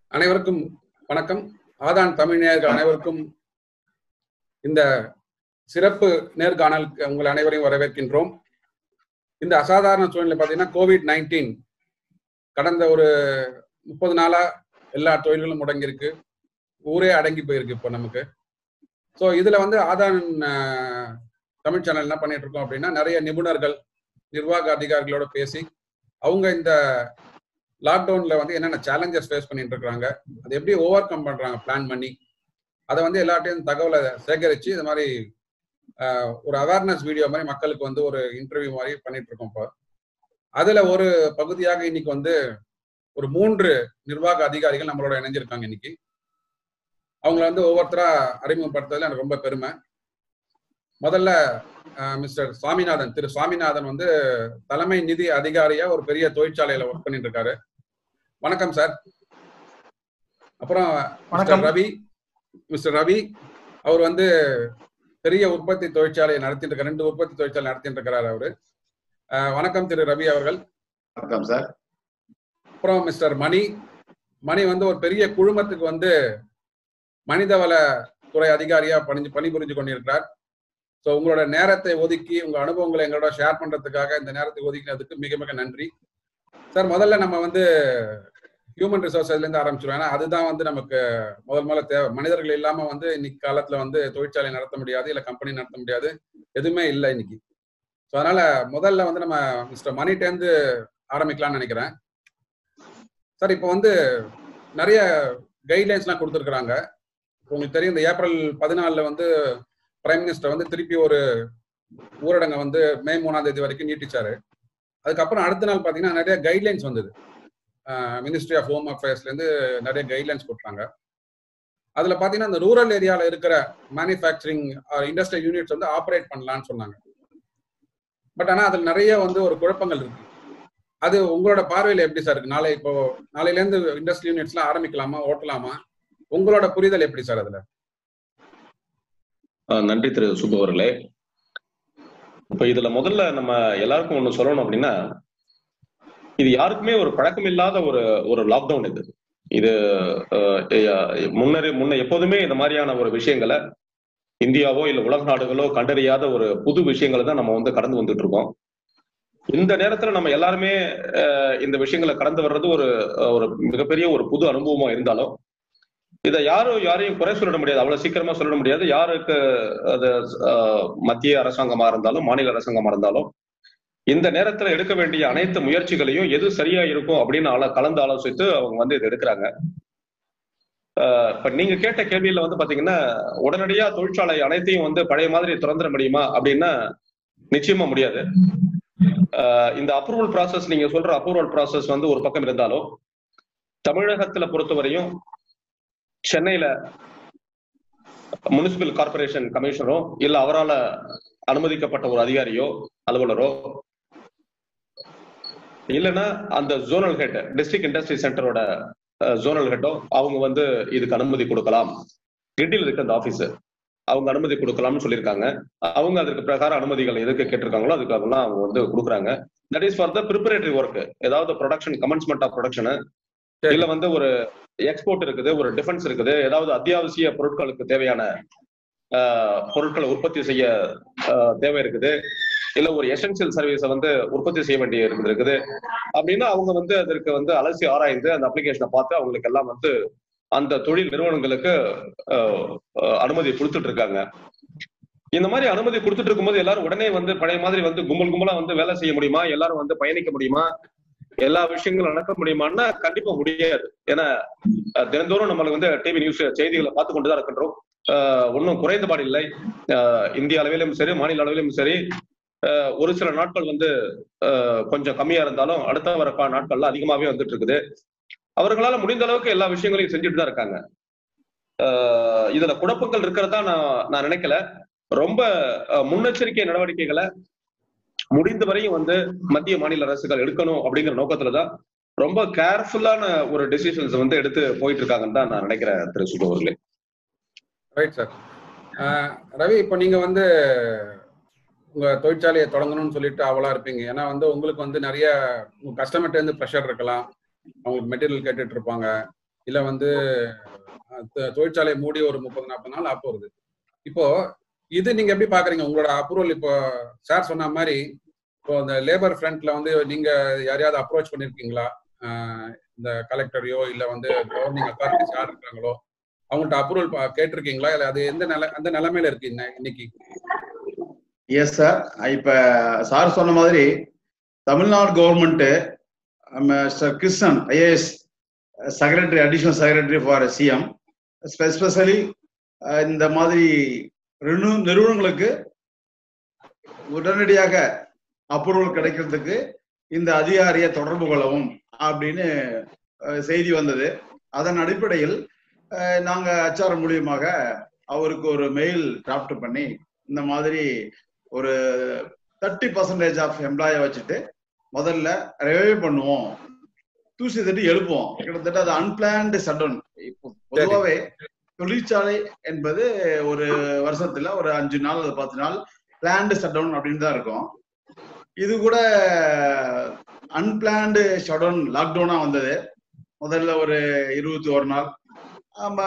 அனைவருக்கும் வணக்கம் ஆதான் தமிழ் நேயர்கள் அனைவருக்கும் இந்த சிறப்பு நேர்காணல் உங்கள் அனைவரையும் வரவேற்கின்றோம் இந்த அசாதாரண சூழ்நிலை பார்த்தீங்கன்னா கோவிட் நைன்டீன் கடந்த ஒரு முப்பது நாளா எல்லா தொழில்களும் முடங்கியிருக்கு ஊரே அடங்கி போயிருக்கு இப்போ நமக்கு ஸோ இதுல வந்து ஆதான் அஹ், தமிழ் சேனல் என்ன பண்ணிட்டு இருக்கோம் அப்படின்னா நிறைய நிபுணர்கள் நிர்வாக அதிகாரிகளோட பேசி அவங்க இந்த லாக்டவுன்ல வந்து என்னென்ன சேலஞ்சஸ் ஃபேஸ் பண்ணிட்டு இருக்காங்க அதை எப்படி ஓவர் கம் பண்றாங்க பிளான் பண்ணி அதை வந்து எல்லாட்டையும் தகவலை சேகரிச்சு இது மாதிரி ஆஹ், ஒரு அவேர்னஸ் வீடியோ மாதிரி மக்களுக்கு வந்து ஒரு இன்டர்வியூ மாதிரி பண்ணிட்டு இருக்கோம் இப்போ அதுல ஒரு பகுதியாக இன்னைக்கு வந்து ஒரு மூன்று நிர்வாக அதிகாரிகள் நம்மளோட இணைஞ்சிருக்காங்க இன்னைக்கு அவங்கள வந்து ஒவ்வொருத்தரா அறிமுகப்படுத்துறதுல எனக்கு ரொம்ப பெருமை முதல்ல மிஸ்டர் சுவாமிநாதன் திரு சுவாமிநாதன் வந்து தலைமை நிதி அதிகாரியா ஒரு பெரிய தொழிற்சாலையில ஒர்க் பண்ணிட்டு இருக்காரு வணக்கம் சார் அப்புறம் வணக்கம். மிஸ்டர் ரவி மிஸ்டர் ரவி அவர் வந்து பெரிய உற்பத்தி தொழிற்சாலையை நடத்திட்டு இருக்க ரெண்டு உற்பத்தி தொழிற்சாலை நடத்திட்டு இருக்கிறாரு அவரு அஹ், வணக்கம் திரு ரவி அவர்கள் வணக்கம் சார் அப்புறம் மிஸ்டர் மணி மணி வந்து ஒரு பெரிய குழுமத்துக்கு வந்து மனிதவள துறை அதிகாரியா பணி பணிபுரிஞ்சு கொண்டிருக்கிறார் ஸோ உங்களோட நேரத்தை ஒதுக்கி உங்க அனுபவங்களை எங்களோட ஷேர் பண்றதுக்காக இந்த நேரத்தை ஒதுக்கினதுக்கு மிக மிக நன்றி சார் முதல்ல நம்ம வந்து ஹியூமன் ரிசோர்ஸ்ல இருந்து ஆரம்பிச்சிருவோம் ஏன்னா அதுதான் வந்து நமக்கு முதல் முதல்ல தேவை மனிதர்கள் இல்லாம வந்து இன்னைக்கு காலத்துல வந்து தொழிற்சாலை நடத்த முடியாது இல்ல கம்பெனி நடத்த முடியாது எதுவுமே இல்லை இன்னைக்கு ஸோ அதனால முதல்ல வந்து நம்ம மிஸ்டர் மணிட்டேந்து ஆரம்பிக்கலாம்னு நினைக்கிறேன் சார் இப்போ வந்து நிறைய கைட்லைன்ஸ்லாம் கொடுத்துருக்குறாங்க உங்களுக்கு தெரியும் இந்த ஏப்ரல் பதினாலில் வந்து பிரைம் மினிஸ்டர் வந்து திருப்பி ஒரு ஊரடங்கை வந்து மே மூணாம் தேதி வரைக்கும் நீட்டிச்சாரு அதுக்கப்புறம் அடுத்த நாள் பார்த்தீங்கன்னா நிறைய கைட்லைன்ஸ் வந்தது மினிஸ்ட்ரி ஆஃப் ஹோம் அஃபேர்ஸ்லேருந்து நிறைய கைட்லைன்ஸ் கொடுத்தாங்க அதில் பார்த்தீங்கன்னா இந்த ரூரல் ஏரியாவில் இருக்கிற மேனுஃபேக்சரிங் இண்டஸ்ட்ரியல் யூனிட்ஸ் வந்து ஆப்ரேட் பண்ணலாம்னு சொன்னாங்க பட் ஆனால் அதில் நிறைய வந்து ஒரு குழப்பங்கள் இருக்கு அது உங்களோட பார்வையில் எப்படி சார் இருக்கு நாளை இப்போ நாளையிலேருந்து இண்டஸ்ட்ரியல் யூனிட்ஸ்லாம் ஆரம்பிக்கலாமா ஓட்டலாமா உங்களோட புரிதல் எப்படி சார் அதுல ஆஹ் நன்றி திரு சுப்பு அவர்களே இப்ப இதுல முதல்ல நம்ம எல்லாருக்கும் ஒண்ணு சொல்லணும் அப்படின்னா இது யாருக்குமே ஒரு பழக்கம் இல்லாத ஒரு ஒரு லாக்டவுன் இது இது ஆஹ் எ- முன்னரே முன்ன எப்போதுமே இந்த மாதிரியான ஒரு விஷயங்களை இந்தியாவோ இல்ல உலக நாடுகளோ கண்டறியாத ஒரு புது விஷயங்களை தான் நம்ம வந்து கடந்து வந்துட்டு இருக்கோம் இந்த நேரத்துல நம்ம எல்லாருமே ஆஹ் இந்த விஷயங்களை கடந்து வர்றது ஒரு ஒரு மிகப்பெரிய ஒரு புது அனுபவமா இருந்தாலும் இதை யாரும் யாரையும் குறை சொல்லிட முடியாது அவ்வளவு சீக்கிரமா சொல்லிட முடியாது யாருக்கு அது ஆஹ், மத்திய அரசாங்கமா இருந்தாலும் மாநில அரசாங்கமா இருந்தாலும் இந்த நேரத்துல எடுக்க வேண்டிய அனைத்து முயற்சிகளையும் எது சரியா இருக்கும் அப்படின்னு ஆல- கலந்து ஆலோசித்து அவங்க வந்து இதை எடுக்கிறாங்க ஆஹ், இப்ப நீங்க கேட்ட கேள்வியில வந்து பாத்தீங்கன்னா உடனடியா தொழிற்சாலை அனைத்தையும் வந்து பழைய மாதிரி திறந்துட முடியுமா அப்படின்னா நிச்சயமா முடியாது ஆஹ், இந்த அப்ரூவல் ப்ராசஸ் நீங்க சொல்ற அப்ரூவல் ப்ராசஸ் வந்து ஒரு பக்கம் இருந்தாலும் தமிழகத்துல பொறுத்தவரையும் சென்னையில முனிசிபல் கார்பரேஷன் கமிஷனரோ இல்ல அவரால அனுமதிக்கப்பட்ட ஒரு அதிகாரியோ அலுவலரோ இல்லைன்னா அந்த ஜோனல் ஹெட் டிஸ்ட்ரிக்ட் இண்டஸ்ட்ரி சென்டரோட ஜோனல் ஹெட்டோ அவங்க வந்து இதுக்கு அனுமதி கொடுக்கலாம் கிட்டில் இருக்கு அந்த ஆபீஸ் அவங்க அனுமதி கொடுக்கலாம்னு சொல்லியிருக்காங்க அவங்க அதற்கு பிரகாரம் அனுமதிகள் எதுக்கு கேட்டிருக்காங்களோ அதுக்காகலாம் அவங்க வந்து கொடுக்குறாங்க that is for the preparatory work ஏதாவது ப்ரொடக்ஷன் கமன்ஸ்மெண்ட் ஆஃப் ப்ரொடக்ஷன் சரி. இல்ல வந்து ஒரு எக்ஸ்போர்ட் இருக்குது ஒரு டிஃபென்ஸ் இருக்குது ஏதாவது அத்தியாவசிய பொருட்களுக்கு தேவையான ஆஹ், பொருட்களை உற்பத்தி செய்ய ஆஹ், தேவை இருக்குது இல்ல ஒரு எசென்சியல் சர்வீஸை வந்து உற்பத்தி செய்ய வேண்டிய இருக்குது இருக்குது அப்படின்னா அவங்க வந்து அதற்கு வந்து அலசி ஆராய்ந்து அந்த அப்ளிகேஷனை பார்த்து அவங்களுக்கு எல்லாம் வந்து அந்த தொழில் நிறுவனங்களுக்கு ஆஹ், ஆஹ், அனுமதி கொடுத்துட்டு இருக்காங்க இந்த மாதிரி அனுமதி கொடுத்துட்டு இருக்கும்போது எல்லாரும் உடனே வந்து பழைய மாதிரி வந்து கும்பல் கும்பலா வந்து வேலை செய்ய முடியுமா எல்லாரும் வந்து பயணிக்க முடியுமா எல்லா விஷயங்களும் நடக்க முடியுமான்னா கண்டிப்பா முடியாது ஏன்னா அஹ், தினந்தோறும் நம்மளுக்கு வந்து டிவி நியூஸ் செய்திகளை பார்த்து கொண்டுதான் இருக்கின்றோம் அஹ், ஒண்ணும் குறைந்தபாடு இல்லை அஹ், இந்திய அளவிலும் சரி மாநில அளவிலும் சரி அஹ், ஒரு சில நாட்கள் வந்து அஹ், கொஞ்சம் கம்மியா இருந்தாலும் அடுத்த வர கா- நாட்கள்ல அதிகமாவே வந்துட்டு இருக்குது அவர்களால முடிந்த அளவுக்கு எல்லா விஷயங்களையும் செஞ்சுட்டு தான் இருக்காங்க அஹ், இதுல குழப்பங்கள் இருக்கிறதா நான் நான் நினைக்கல ரொம்ப அஹ், முன்னெச்சரிக்கை நடவடிக்கைகளை முடிந்த வரையும் வந்து மத்திய மாநில அரசுகள் எடுக்கணும் அப்படிங்கிற நோக்கத்துலதான் ரொம்ப கேர்ஃபுல்லான ஒரு டெசிஷன்ஸ் வந்து எடுத்து போயிட்டு இருக்காங்கன்னு தான் நான் நினைக்கிறேன் திரு சுப்பு அவர்களே ரைட் சார் ரவி இப்போ நீங்க வந்து உங்க தொழிற்சாலையை தொடங்கணும்னு சொல்லிட்டு அவளா இருப்பீங்க ஏன்னா வந்து உங்களுக்கு வந்து நிறைய உங்க கஸ்டமர்ட்ட இருந்து ப்ரெஷர் இருக்கலாம் அவங்களுக்கு மெட்டீரியல் கேட்டுட்டு இருப்பாங்க இல்ல வந்து அஹ், தொ- தொழிற்சாலை மூடி ஒரு முப்பது நாற்பது நாள் ஆக போகுது இப்போ இது நீங்க எப்படி பாக்குறீங்க உங்களோட அப்ரூவல் இப்போ சார் சொன்ன மாதிரி இப்போ இந்த லேபர் ஃப்ரண்ட்ல வந்து நீங்க யாரையாவது அப்ரோச் பண்ணிருக்கீங்களா அஹ், இந்த கலெக்டரையோ இல்ல வந்து கவர்னிங் அத்தாரிட்டிஸ் யார் இருக்காங்களோ அவங்கள்ட்ட அப்ரூவல் கேட்டிருக்கீங்களா இல்ல அது எந்த நிலை அந்த நிலைமையில இருக்கு இன்ன- இன்னைக்கு எஸ் சார் இப்ப சார் சொன்ன மாதிரி Tamil Nadu government mister Krishnan IAS secretary additional secretary for CM specifically இந்த மாதிரி ரெனு- நிறுவனங்களுக்கு உடனடியாக அப்ரூவல் கிடைக்கிறதுக்கு இந்த அதிகாரியை தொடர்பு கொள்ளவும் அப்படின்னு அஹ், செய்தி வந்தது அதன் அடிப்படையில் அஹ், நாங்க அச்சாரம் மூலியமாக அவருக்கு ஒரு மெயில் டிராஃப்ட் பண்ணி இந்த மாதிரி ஒரு தேர்ட்டி பர்சன்டேஜ் ஆஃப் எம்ப்ளாய வச்சுட்டு முதல்ல ரெவே பண்ணுவோம் தூசி தட்டி எழுப்புவோம் கிட்டத்தட்ட அது அன்பிளான்டு சடன் இப்போ பொதுவாகவே தொழிற்சாலை என்பது ஒரு வருஷத்துல ஒரு அஞ்சு நாள் அல்லது பத்து நாள் பிளான்டு ஷட்டவுன் அப்படின்னு தான் இருக்கும் இது கூட அன்பிளான்டு ஷட்டவுன் லாக்டவுனா வந்தது முதல்ல ஒரு இருபத்தி ஒரு நாள் ஆமா,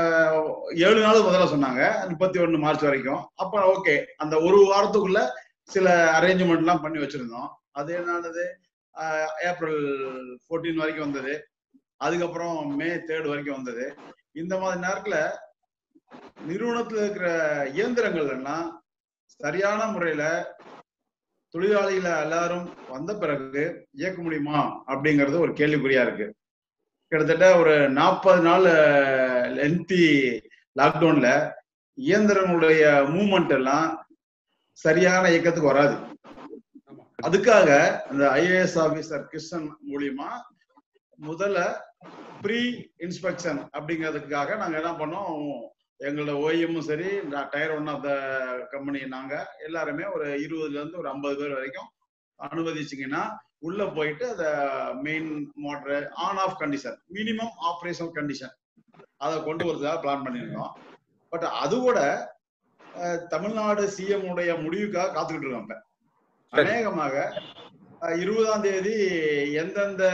ஏழு நாள் முதல்ல சொன்னாங்க முப்பத்தி ஒண்ணு மார்ச் வரைக்கும் அப்ப ஓகே அந்த ஒரு வாரத்துக்குள்ள சில அரேஞ்ச்மெண்ட்லாம் பண்ணி வச்சிருந்தோம் அது என்னது ஆஹ், ஏப்ரல் 14 வரைக்கும் வந்தது அதுக்கப்புறம் மே தேர்ட் வரைக்கும் வந்தது இந்த மாதிரி நேரத்துல நிறுவனத்துல இருக்கிற இயந்திரங்கள் எல்லாம் சரியான முறையில தொழிலாளிகளை எல்லாரும் வந்த பிறகு இயக்க முடியுமா அப்படிங்கிறது ஒரு கேள்விக்குறியா இருக்கு கிட்டத்தட்ட ஒரு நாற்பது நாள் லென்த்தி லாக்டவுன்ல இயந்திரங்களுடைய மூவ்மெண்ட் எல்லாம் சரியான இயக்கத்துக்கு வராது ஆமா. அதுக்காக அந்த ஐஏஎஸ் ஆபீசர் கிருஷ்ணன் மூலியமா முதல்ல ப்ரீ இன்ஸ்பெக்ஷன் அப்படிங்கிறதுக்காக நாங்க என்ன பண்ணோம் எங்களோட ஓஎம்மும் சரி tier one of the company நாங்க எல்லாருமே ஒரு இருபதுல இருந்து ஒரு ஐம்பது பேர் வரைக்கும் அனுமதிச்சிங்கன்னா உள்ள போயிட்டு அந்த main motor on off condition minimum operational condition அதை கொண்டு வரதுக்காக பிளான் பண்ணியிருந்தோம் பட் அது கூட அஹ், தமிழ்நாடு சிஎம் உடைய முடிவுக்காக காத்துக்கிட்டு இருக்கோம் இப்ப சரி. அநேகமாக அஹ், இருபதாம் தேதி எந்தெந்த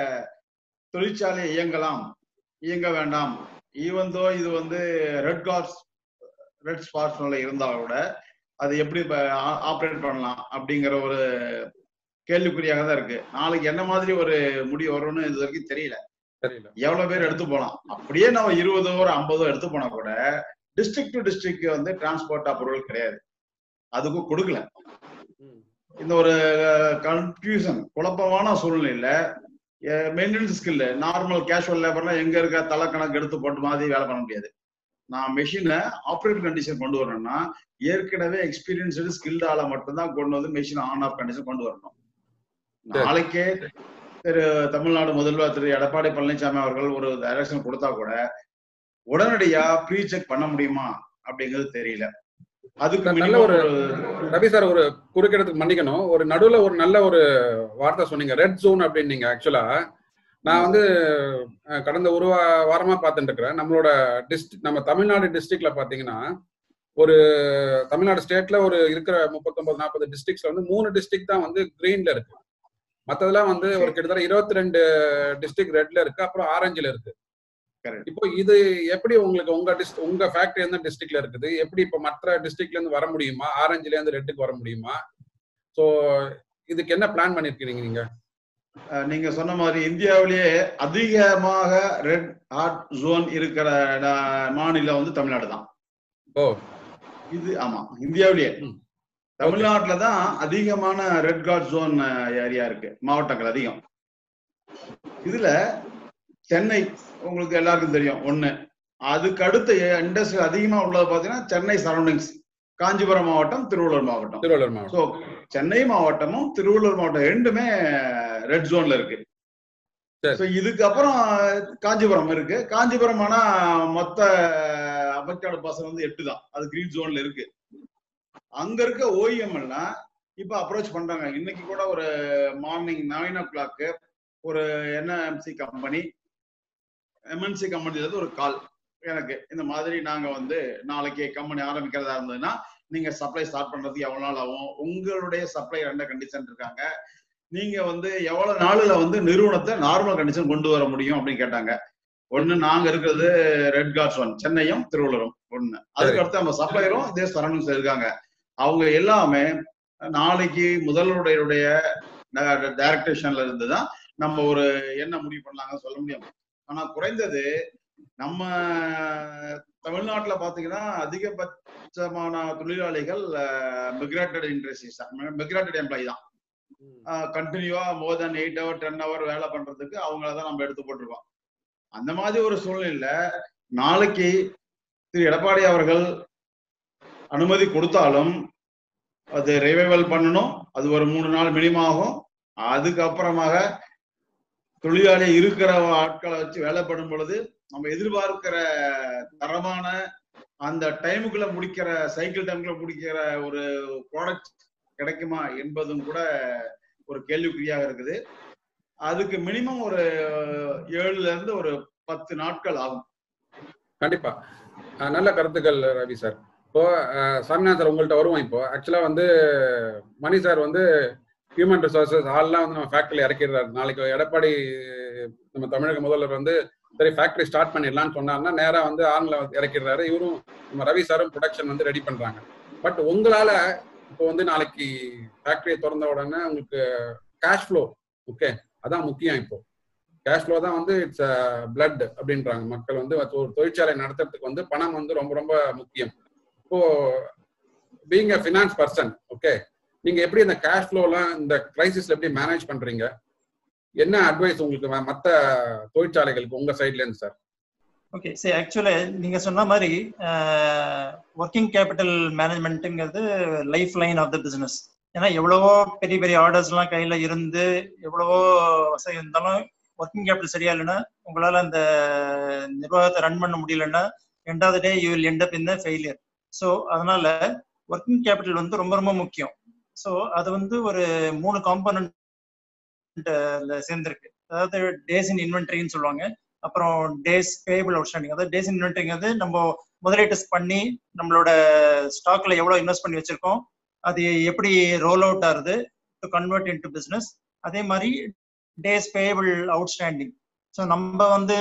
தொழிற்சாலை இயங்கலாம் இயங்க வேண்டாம் ஈவன் தோ இது வந்து ரெட் கார்ஸ் ரெட் ஸ்பாட்ஸ்ல இருந்தா கூட அது எப்படி ஆப்ரேட் பண்ணலாம் அப்படிங்கிற ஒரு கேள்விக்குறியாக தான் இருக்கு நாளைக்கு என்ன மாதிரி ஒரு முடிவு வரும்னு இது வரைக்கும் தெரியல தெரியல எவ்வளவு பேர் எடுத்து போலாம் அப்படியே நம்ம இருபதோ ஒரு ஐம்பதோ எடுத்து போனா கூட டிஸ்ட்ரிக்ட் டு டிஸ்ட்ரிக்ட் வந்து டிரான்ஸ்போர்ட் அப்ரூவல் கிடையாது அதுக்கும் கொடுக்கல ம். இந்த ஒரு கன்ஃபியூஷன் குழப்பமான சூழ்நிலையில மெயின்டெனன்ஸ் ஸ்கில் நார்மல் கேஷுவல் லேபர்லாம் எங்க இருக்க தலை கணக்கு எடுத்து போட்டு மாதிரி வேலை பண்ண முடியாது நான் மெஷினை ஆப்ரேட் கண்டிஷன் கொண்டு வரணும்னா ஏற்கனவே எக்ஸ்பீரியன்ஸ்டு ஸ்கில்டு ஆளை மட்டும்தான் கொண்டு வந்து மெஷின் ஆன் ஆஃப் கண்டிஷன் கொண்டு வரணும் சரி. நாளைக்கே திரு தமிழ்நாடு முதல்வர் திரு எடப்பாடி பழனிசாமி அவர்கள் ஒரு டைரக்ஷன் கொடுத்தா கூட உடனடியா ப்ரீ செக் பண்ண முடியுமா அப்படிங்கிறது தெரியல அதுக்கு நல்ல minimum ஒரு- ஒரு ரவி சார் ஒரு குறுக்கிடத்துக்கு மன்னிக்கணும் ஒரு நடுவுல ஒரு நல்ல ஒரு வார்த்தை சொன்னீங்க ரெட் ஜோன் அப்படின்னீங்க ஆக்சுவலா நான் வந்து அஹ், கடந்த ஒரு வா- வாரமா பார்த்துட்டு இருக்கிறேன் நம்மளோட டிஸ்ட்ரிக்ட் நம்ம தமிழ்நாடு டிஸ்ட்ரிக்ட்ல பாத்தீங்கன்னா ஒரு தமிழ்நாடு ஸ்டேட்ல ஒரு இருக்கிற முப்பத்தொன்பது நாற்பது டிஸ்ட்ரிக்ட்ஸ்ல வந்து மூணு டிஸ்ட்ரிக்ட் தான் வந்து கிரீன்ல இருக்கு மத்ததெல்லாம் வந்து ஒரு கிட்டத்தட்ட இருபத்தி ரெண்டு டிஸ்ட்ரிக்ட் ரெட்ல இருக்கு அப்புறம் ஆரஞ்சுல இருக்கு Correct. இப்போ இது எப்படி உங்களுக்கு உங்க டிஸ்ட் உங்க ஃபேக்டரி எந்த டிஸ்ட்ரிக்ட்ல இருக்குது எப்படி இப்ப மற்ற டிஸ்ட்ரிக்ட்ல இருந்து வர முடியுமா ஆரஞ்சுல இருந்து ரெட்டுக்கு வர முடியுமா சோ இதுக்கு என்ன பிளான் பண்ணிருக்கீங்க நீங்க அஹ், நீங்க சொன்ன மாதிரி இந்தியாவிலேயே அதிகமாக ரெட் ஹாட் ஜோன் இருக்கிற நா- மாநிலம் வந்து தமிழ்நாடு தான் ஓ இது ஆமா இந்தியாவிலேயே ம். தமிழ்நாட்டுல தான் அதிகமான ரெட் கார்ட் ஜோன் ஏரியா இருக்கு மாவட்டங்கள் அதிகம் இதுல சென்னை உங்களுக்கு எல்லாருக்கும் தெரியும் ஒண்ணு அதுக்கு அடுத்த இண்டஸ்ட்ரி அதிகமா உள்ளது பாத்தீங்கன்னா சென்னை சரௌண்டிங்ஸ் காஞ்சிபுரம் மாவட்டம் திருவள்ளூர் மாவட்டம் திருவள்ளூர் மாவட்டம் ஸோ சென்னை மாவட்டமும் திருவள்ளூர் மாவட்டம் ரெண்டுமே ரெட் ஜோன்ல இருக்கு சரி. ஸோ இதுக்கப்புறம் காஞ்சிபுரம் இருக்கு காஞ்சிபுரம் ஆனா மொத்த அபெக்டட் பர்சன் வந்து எட்டு தான் அது கிரீன் ஜோன்ல இருக்கு அங்க இருக்க ஓஇஎம் எல்லாம் இப்ப அப்ரோச் பண்றாங்க இன்னைக்கு கூட ஒரு மார்னிங் நைன் ஓ கிளாக்கு ஒரு என்எம்சி கம்பெனி எம்என்சி கம்பெனில இருந்து ஒரு கால் எனக்கு இந்த மாதிரி நாங்க வந்து நாளைக்கு கம்பெனி ஆரம்பிக்கிறதா இருந்ததுன்னா நீங்க சப்ளை ஸ்டார்ட் பண்றதுக்கு எவ்வளவு நாள் ஆகும் உங்களுடைய சப்ளை ரெண்ட கண்டிஷன் இருக்காங்க நீங்க வந்து எவ்வளவு நாளுல வந்து நிறுவனத்தை நார்மல் கண்டிஷன் கொண்டு வர முடியும் அப்படின்னு கேட்டாங்க ஒண்ணு நாங்க இருக்கிறது ரெட் கார்ட்ஸ் ஒன் சென்னையும் திருவள்ளூரும் ஒண்ணு அதுக்கு அடுத்து நம்ம சப்ளையரும் இதே சரௌண்டிங்ஸ் இருக்காங்க அவங்க எல்லாமே நாளைக்கு முதல்வருடைய டைரக்டேஷன்ல இருந்து தான் நம்ம ஒரு என்ன முடிவு பண்ணலாங்க சொல்ல முடியும் ஆனா குறைந்தது நம்ம தமிழ்நாட்டுல பாத்தீங்கன்னா அதிகபட்சமான தொழிலாளிகள் மிக்ரேட்டட் இண்டஸ்ட்ரீஸ் மிக்ரேட்டட் எம்ப்ளாயி தான் கண்டினியூவா more then eight hour ten hour வேலை பண்றதுக்கு அவங்கள தான் நம்ம எடுத்து போட்டிருக்கோம் அந்த மாதிரி ஒரு சூழ்நிலையில நாளைக்கு திரு எடப்பாடி அவர்கள் அனுமதி கொடுத்தாலும் அது ரிவைவல் பண்ணணும் அது ஒரு மூணு நாள் மினிமம் ஆகும் அதுக்கப்புறமாக தொழிலாளி இருக்கிற ஆட்களை வச்சு வேலை பண்ணும் பொழுது நம்ம எதிர்பார்க்கிற தரமான அந்த டைமுக்குள்ள முடிக்கிற சைக்கிள் டைமுக்குள்ள முடிக்கிற ஒரு ப்ராடக்ட் கிடைக்குமா என்பதும் கூட ஒரு கேள்விக்குறியாக இருக்குது அதுக்கு மினிமம் ஒரு ஏழுல இருந்து ஒரு பத்து நாட்கள் ஆகும் கண்டிப்பா அஹ் நல்ல கருத்துக்கள் ரவி சார் இப்போ அஹ் சாமிநாதன் சார் உங்கள்ட்ட வருவோம் இப்போ ஆக்சுவலா வந்து மணி சார் வந்து ஹியூமன் ரிசோர்சஸ் ஆள்லாம் வந்து நம்ம ஃபேக்டரியில் இறக்கிடுறாரு நாளைக்கு எடப்பாடி நம்ம தமிழக முதல்வர் வந்து சரி ஃபேக்டரி ஸ்டார்ட் பண்ணிடலாம்னு சொன்னார்னா நேரா வந்து ஆன்ல இறக்கிடுறாரு இவரும் நம்ம ரவி சாரும் ப்ரொடக்ஷன் வந்து ரெடி பண்றாங்க பட் உங்களால இப்போ வந்து நாளைக்கு ஃபேக்டரியை திறந்த உடனே உங்களுக்கு கேஷ் ஃப்ளோ ஓகே அதான் முக்கியம் இப்போ கேஷ் ஃப்ளோ தான் வந்து இட்ஸ் பிளட் அப்படின்றாங்க மக்கள் வந்து ஒரு தொழிற்சாலை நடத்துறதுக்கு வந்து பணம் வந்து ரொம்ப ரொம்ப முக்கியம் இப்போ being a finance person okay நீங்க எப்படி இந்த கேஷ் ஃப்ளோலாம் இந்த கிரைசிஸ்ல எப்படி மேனேஜ் பண்றீங்க என்ன அட்வைஸ் உங்களுக்கு மற்ற தொழிற்சாலைகளுக்கு உங்க சைட்ல இருந்து சார் ஓகே சரி ஆக்சுவலா நீங்க சொன்ன மாதிரி ஒர்க்கிங் கேபிட்டல் மேனேஜ்மெண்ட்டுங்கிறது life line of the business ஏன்னா எவ்வளவோ பெரிய பெரிய ஆர்டர்ஸ் எல்லாம் கையில இருந்து எவ்வளவோ வசதி இருந்தாலும் ஒர்க்கிங் கேபிட்டல் சரியா இல்லைன்னா உங்களால அந்த நிர்வாகத்தை ரன் பண்ண முடியலன்னா ரெண்டாவது day you will end up in failure so அதனால ஒர்க்கிங் கேபிட்டல் வந்து ரொம்ப ரொம்ப முக்கியம் ஸோ அது வந்து ஒரு மூணு காம்பனண்ட் சேர்ந்திருக்கு அதாவது டேஸ் இன் இன்வென்ட்ரின்னு சொல்லுவாங்க அப்புறம் டேஸ் பேபிள் அவுட்ஸ்டாண்டிங் அதாவது டேஸ் இன்வென்ட்ரிங்கிறது நம்ம முதலீட்டு பண்ணி நம்மளோட ஸ்டாக்ல எவ்வளவு இன்வெஸ்ட் பண்ணி வச்சிருக்கோம் அது எப்படி ரோல் அவுட் ஆகுது to convert into business அதே மாதிரி டேஸ் பேபிள் அவுட்ஸ்டாண்டிங் ஸோ நம்ம வந்து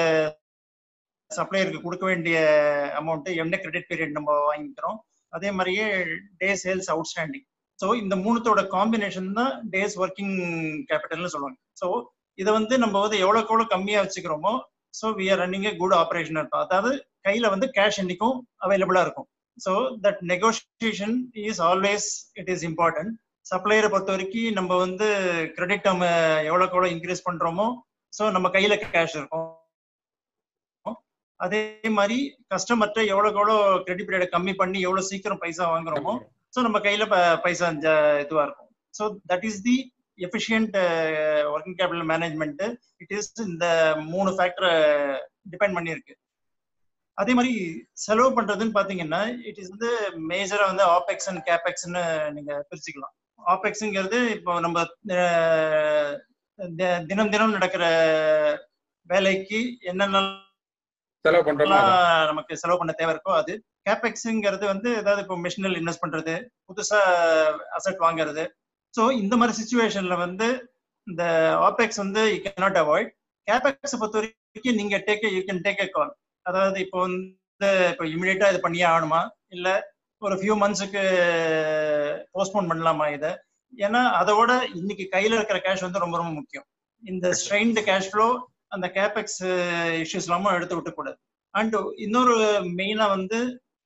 சப்ளையருக்கு கொடுக்க வேண்டிய அமௌண்ட் என்ன கிரெடிட் பீரியட் நம்ம வாங்கிக்கிறோம் அதே மாதிரியே டே சேல்ஸ் அவுட்ஸ்டாண்டிங் ஸோ இந்த மூணுத்தோட காம்பினேஷன் தான் டேஸ் ஒர்க்கிங் கேபிட்டல்னு சொல்லுவாங்க ஸோ இதை வந்து நம்ம வந்து எவ்வளோக்கு எவ்வளோ கம்மியாக வச்சுக்கிறோமோ so we are running a good operation இருக்கும் அதாவது கையில் வந்து கேஷ் இன்னைக்கும் அவைலபிளாக இருக்கும் so that negotiation is always it is important சப்ளையரை பொறுத்த வரைக்கும் நம்ம வந்து கிரெடிட் நம்ம எவ்வளோக்கு எவ்வளோ இன்க்ரீஸ் பண்ணுறோமோ ஸோ நம்ம கையில் கேஷ் இருக்கும் அதே மாதிரி கஸ்டமர்கிட்ட எவ்வளோக்கு எவ்வளோ கிரெடிட் பீரியட் கம்மி பண்ணி எவ்வளோ சீக்கிரம் பைசா வாங்குறோமோ ஸோ நம்ம கையில் பைசா இதுவாக இருக்கும் so that is the efficient working capital management it is இந்த மூணு ஃபேக்டரை டிபெண்ட் பண்ணியிருக்கு அதே மாதிரி செலவு பண்றதுன்னு பாத்தீங்கன்னா இட் இஸ் வந்து மேஜரா வந்து ஆபெக்ஸ் அண்ட் கேபெக்ஸ்னு நீங்க பிரிச்சுக்கலாம் ஆபெக்ஸுங்கிறது இப்போ நம்ம தினம் தினம் நடக்கிற வேலைக்கு என்னென்ன செலவு பண்றோம் நமக்கு செலவு பண்ண தேவை இருக்கோ அது கேபெக்ஸுங்கிறது வந்து ஏதாவது இப்போ மிஷினல் இன்வெஸ்ட் பண்றது புதுசா அசெட் வாங்குறது ஸோ இந்த மாதிரி சுச்சுவேஷன்ல வந்து இந்த ஆபெக்ஸ் வந்து யூ கேனாட் அவாய்ட் கேபெக்ஸை பொறுத்த வரைக்கும் நீங்க take you can take a call அதாவது இப்போ வந்து இப்போ இமிடியேட்டா இது பண்ணியே ஆகணுமா இல்ல ஒரு ஃபியூ மந்த்ஸுக்கு போஸ்ட்போன் பண்ணலாமா இதை ஏன்னா அதோட இன்னைக்கு கையில இருக்கிற கேஷ் வந்து ரொம்ப ரொம்ப முக்கியம் இந்த ஸ்ட்ரெயின்டு கேஷ் ஃப்ளோ அந்த கேபெக்ஸ் இஷ்யூஸ் இல்லாம எடுத்து விட்டுக்கூடாது அண்ட் இன்னொரு மெயினா வந்து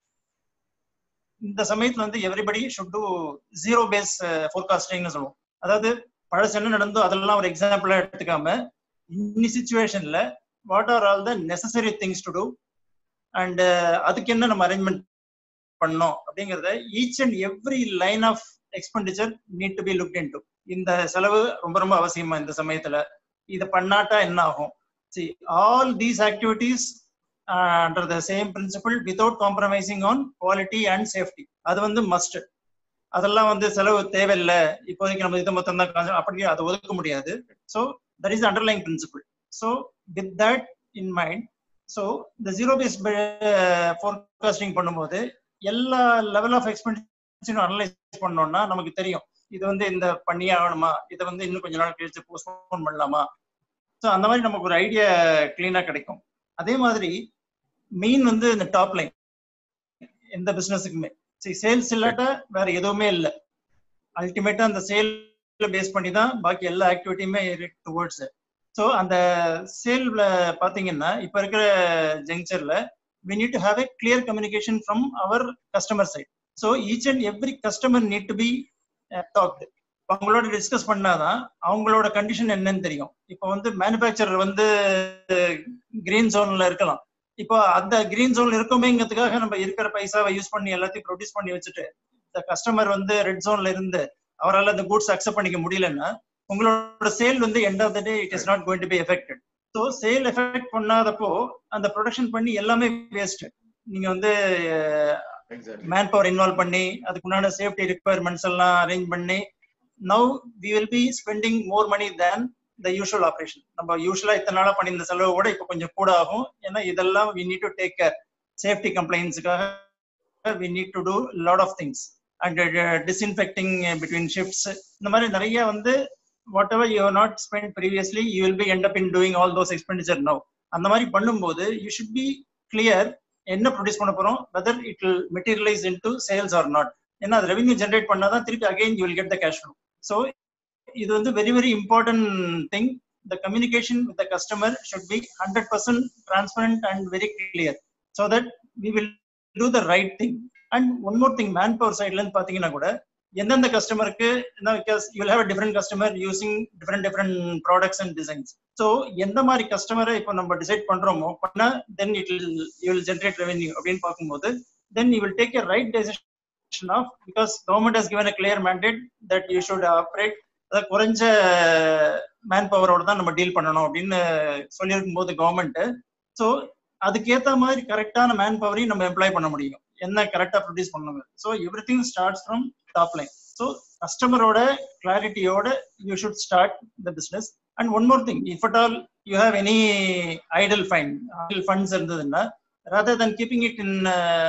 இந்த சமயத்துல வந்து everybody should do zero base ஃபோர்காஸ்டிங்னு சொல்லுவோம் அதாவது பழசு என்ன நடந்தோ அதெல்லாம் ஒரு எக்ஸாம்பிளா எடுத்துக்காம இன்னி சுச்சுவேஷன்ல what are all the necessary things to do and அதுக்கு என்ன நம்ம அரேஞ்ச்மெண்ட் பண்ணோம் அப்படிங்கறத each and every line of expenditure need to be look into இந்த செலவு ரொம்ப ரொம்ப அவசியமா இந்த சமயத்துல இதை பண்ணாட்டா என்ன ஆகும் see all these activities under the same principle without compromising on quality and safety அது வந்து மஸ்ட் அதெல்லாம் வந்து செலவு தேவையில்லை இப்போதைக்கு நம்ம இது மொத்தம் தான் அப்படி அதை ஒதுக்க முடியாது so that is underlying principle so with that in mind so இந்த ஜீரோ பேஸ் ஃபோர்காஸ்டிங் பண்ணும்போது எல்லா லெவல் ஆஃப் எக்ஸ்பென்டிச்சரும் அனலைஸ் பண்ணோம்னா நமக்கு தெரியும் இது வந்து இந்த பண்ணியே ஆகணுமா இதை வந்து இன்னும் கொஞ்ச நாள் கழிச்சு போஸ்ட்போன் பண்ணலாமா ஸோ அந்த மாதிரி நமக்கு ஒரு ஐடியா கிளீனா கிடைக்கும் அதே மாதிரி மெயின் வந்து இந்த டாப் லைன் எந்த பிசினஸுக்குமே சரி சேல்ஸ் இல்லாட்டா வேற எதுவுமே இல்லை அல்டிமேட்டா அந்த சேல் பேஸ் பண்ணி தான் பாக்கி எல்லா ஆக்டிவிட்டியுமே டுவர்ட்ஸ் ஸோ அந்த சேல்ல பாத்தீங்கன்னா இப்ப இருக்கிற ஜங்ஷன்ல we need to have a clear communication from our customer side so each and every customer need to be uh, talked அவங்களோட டிஸ்கஸ் பண்ணாதான் அவங்களோட கண்டிஷன் என்னன்னு தெரியும் இப்போ வந்து மேனுஃபேக்சரர் வந்து கிரீன் ஜோன்ல இருக்கலாம் இப்போ அந்த கிரீன் ஜோன்ல இருக்கோமேங்கிறதுக்காக நம்ம இருக்கிற பைசாவை யூஸ் பண்ணி எல்லாத்தையும் ப்ரொடியூஸ் பண்ணி வச்சுட்டு இந்த கஸ்டமர் வந்து ரெட் ஜோன்ல இருந்து அவரால் அந்த கூட்ஸ் அக்செப்ட் பண்ணிக்க முடியலன்னா உங்களோட சேல் வந்து end of the day it is not going to be affected so sale effect பண்ணாதப்போ அந்த ப்ரொடக்ஷன் பண்ணி எல்லாமே வேஸ்ட் நீங்க வந்து மேன் பவர் இன்வால்வ் பண்ணி அதுக்குண்டான சேஃப்டி ரிக்குவயர்மெண்ட்ஸ் எல்லாம் அரேஞ்ச் பண்ணி now we will be spending more money than the usual operation நம்ம யூஸ்வலா இத்தனை நாளா பண்ணியிருந்த செலவு கூட இப்போ கொஞ்சம் கூட ஆகும் ஏன்னா இதெல்லாம் we need to take care safety கம்ப்ளைண்ட்ஸுக்காக we need to do lot of things and disinfecting between shifts இந்த மாதிரி நிறைய வந்து whatever you not spend previously you will be end up in doing all those expenditure now அந்த மாதிரி பண்ணும்போது you should be clear என்ன produce பண்ண போறோம் whether it will materialise into sales or not ஏன்னா அது revenue generate பண்ணாதான் திருப்பி again you will get the cash flow so இது வந்து very very important thing the communication with the customer should be hundred percent transparent and very clear so that we will do the right thing and one more thing man power சைட்ல இருந்து பாத்தீங்கன்னா கூட எந்தெந்த கஸ்டமருக்கு because you have different customer using different different products and designs so எந்த மாதிரி கஸ்டமரை இப்போ நம்ம டிசைட் பண்றோமோ பண்ணா then it will you will generate revenue அப்படின்னு பார்க்கும்போது then you will take a right decision of because government has given a clear mandate that you should operate அதாவது குறைஞ்ச மேன் பவரோட தான் நம்ம டீல் பண்ணணும் அப்படின்னு சொல்லியிருக்கும் போது கவர்மெண்ட் ஸோ அதுக்கேற்ற மாதிரி கரெக்டான மேன் பவரையும் நம்ம எம்ப்ளாய் பண்ண முடியும் என்ன கரெக்டா ப்ரொடியூஸ் பண்ணுங்க so everything starts from top line so கஸ்டமரோட கிளாரிட்டியோட you should start the business and one more thing if at all you have any idle fine idle funds இருந்ததுன்னா rather than keeping it in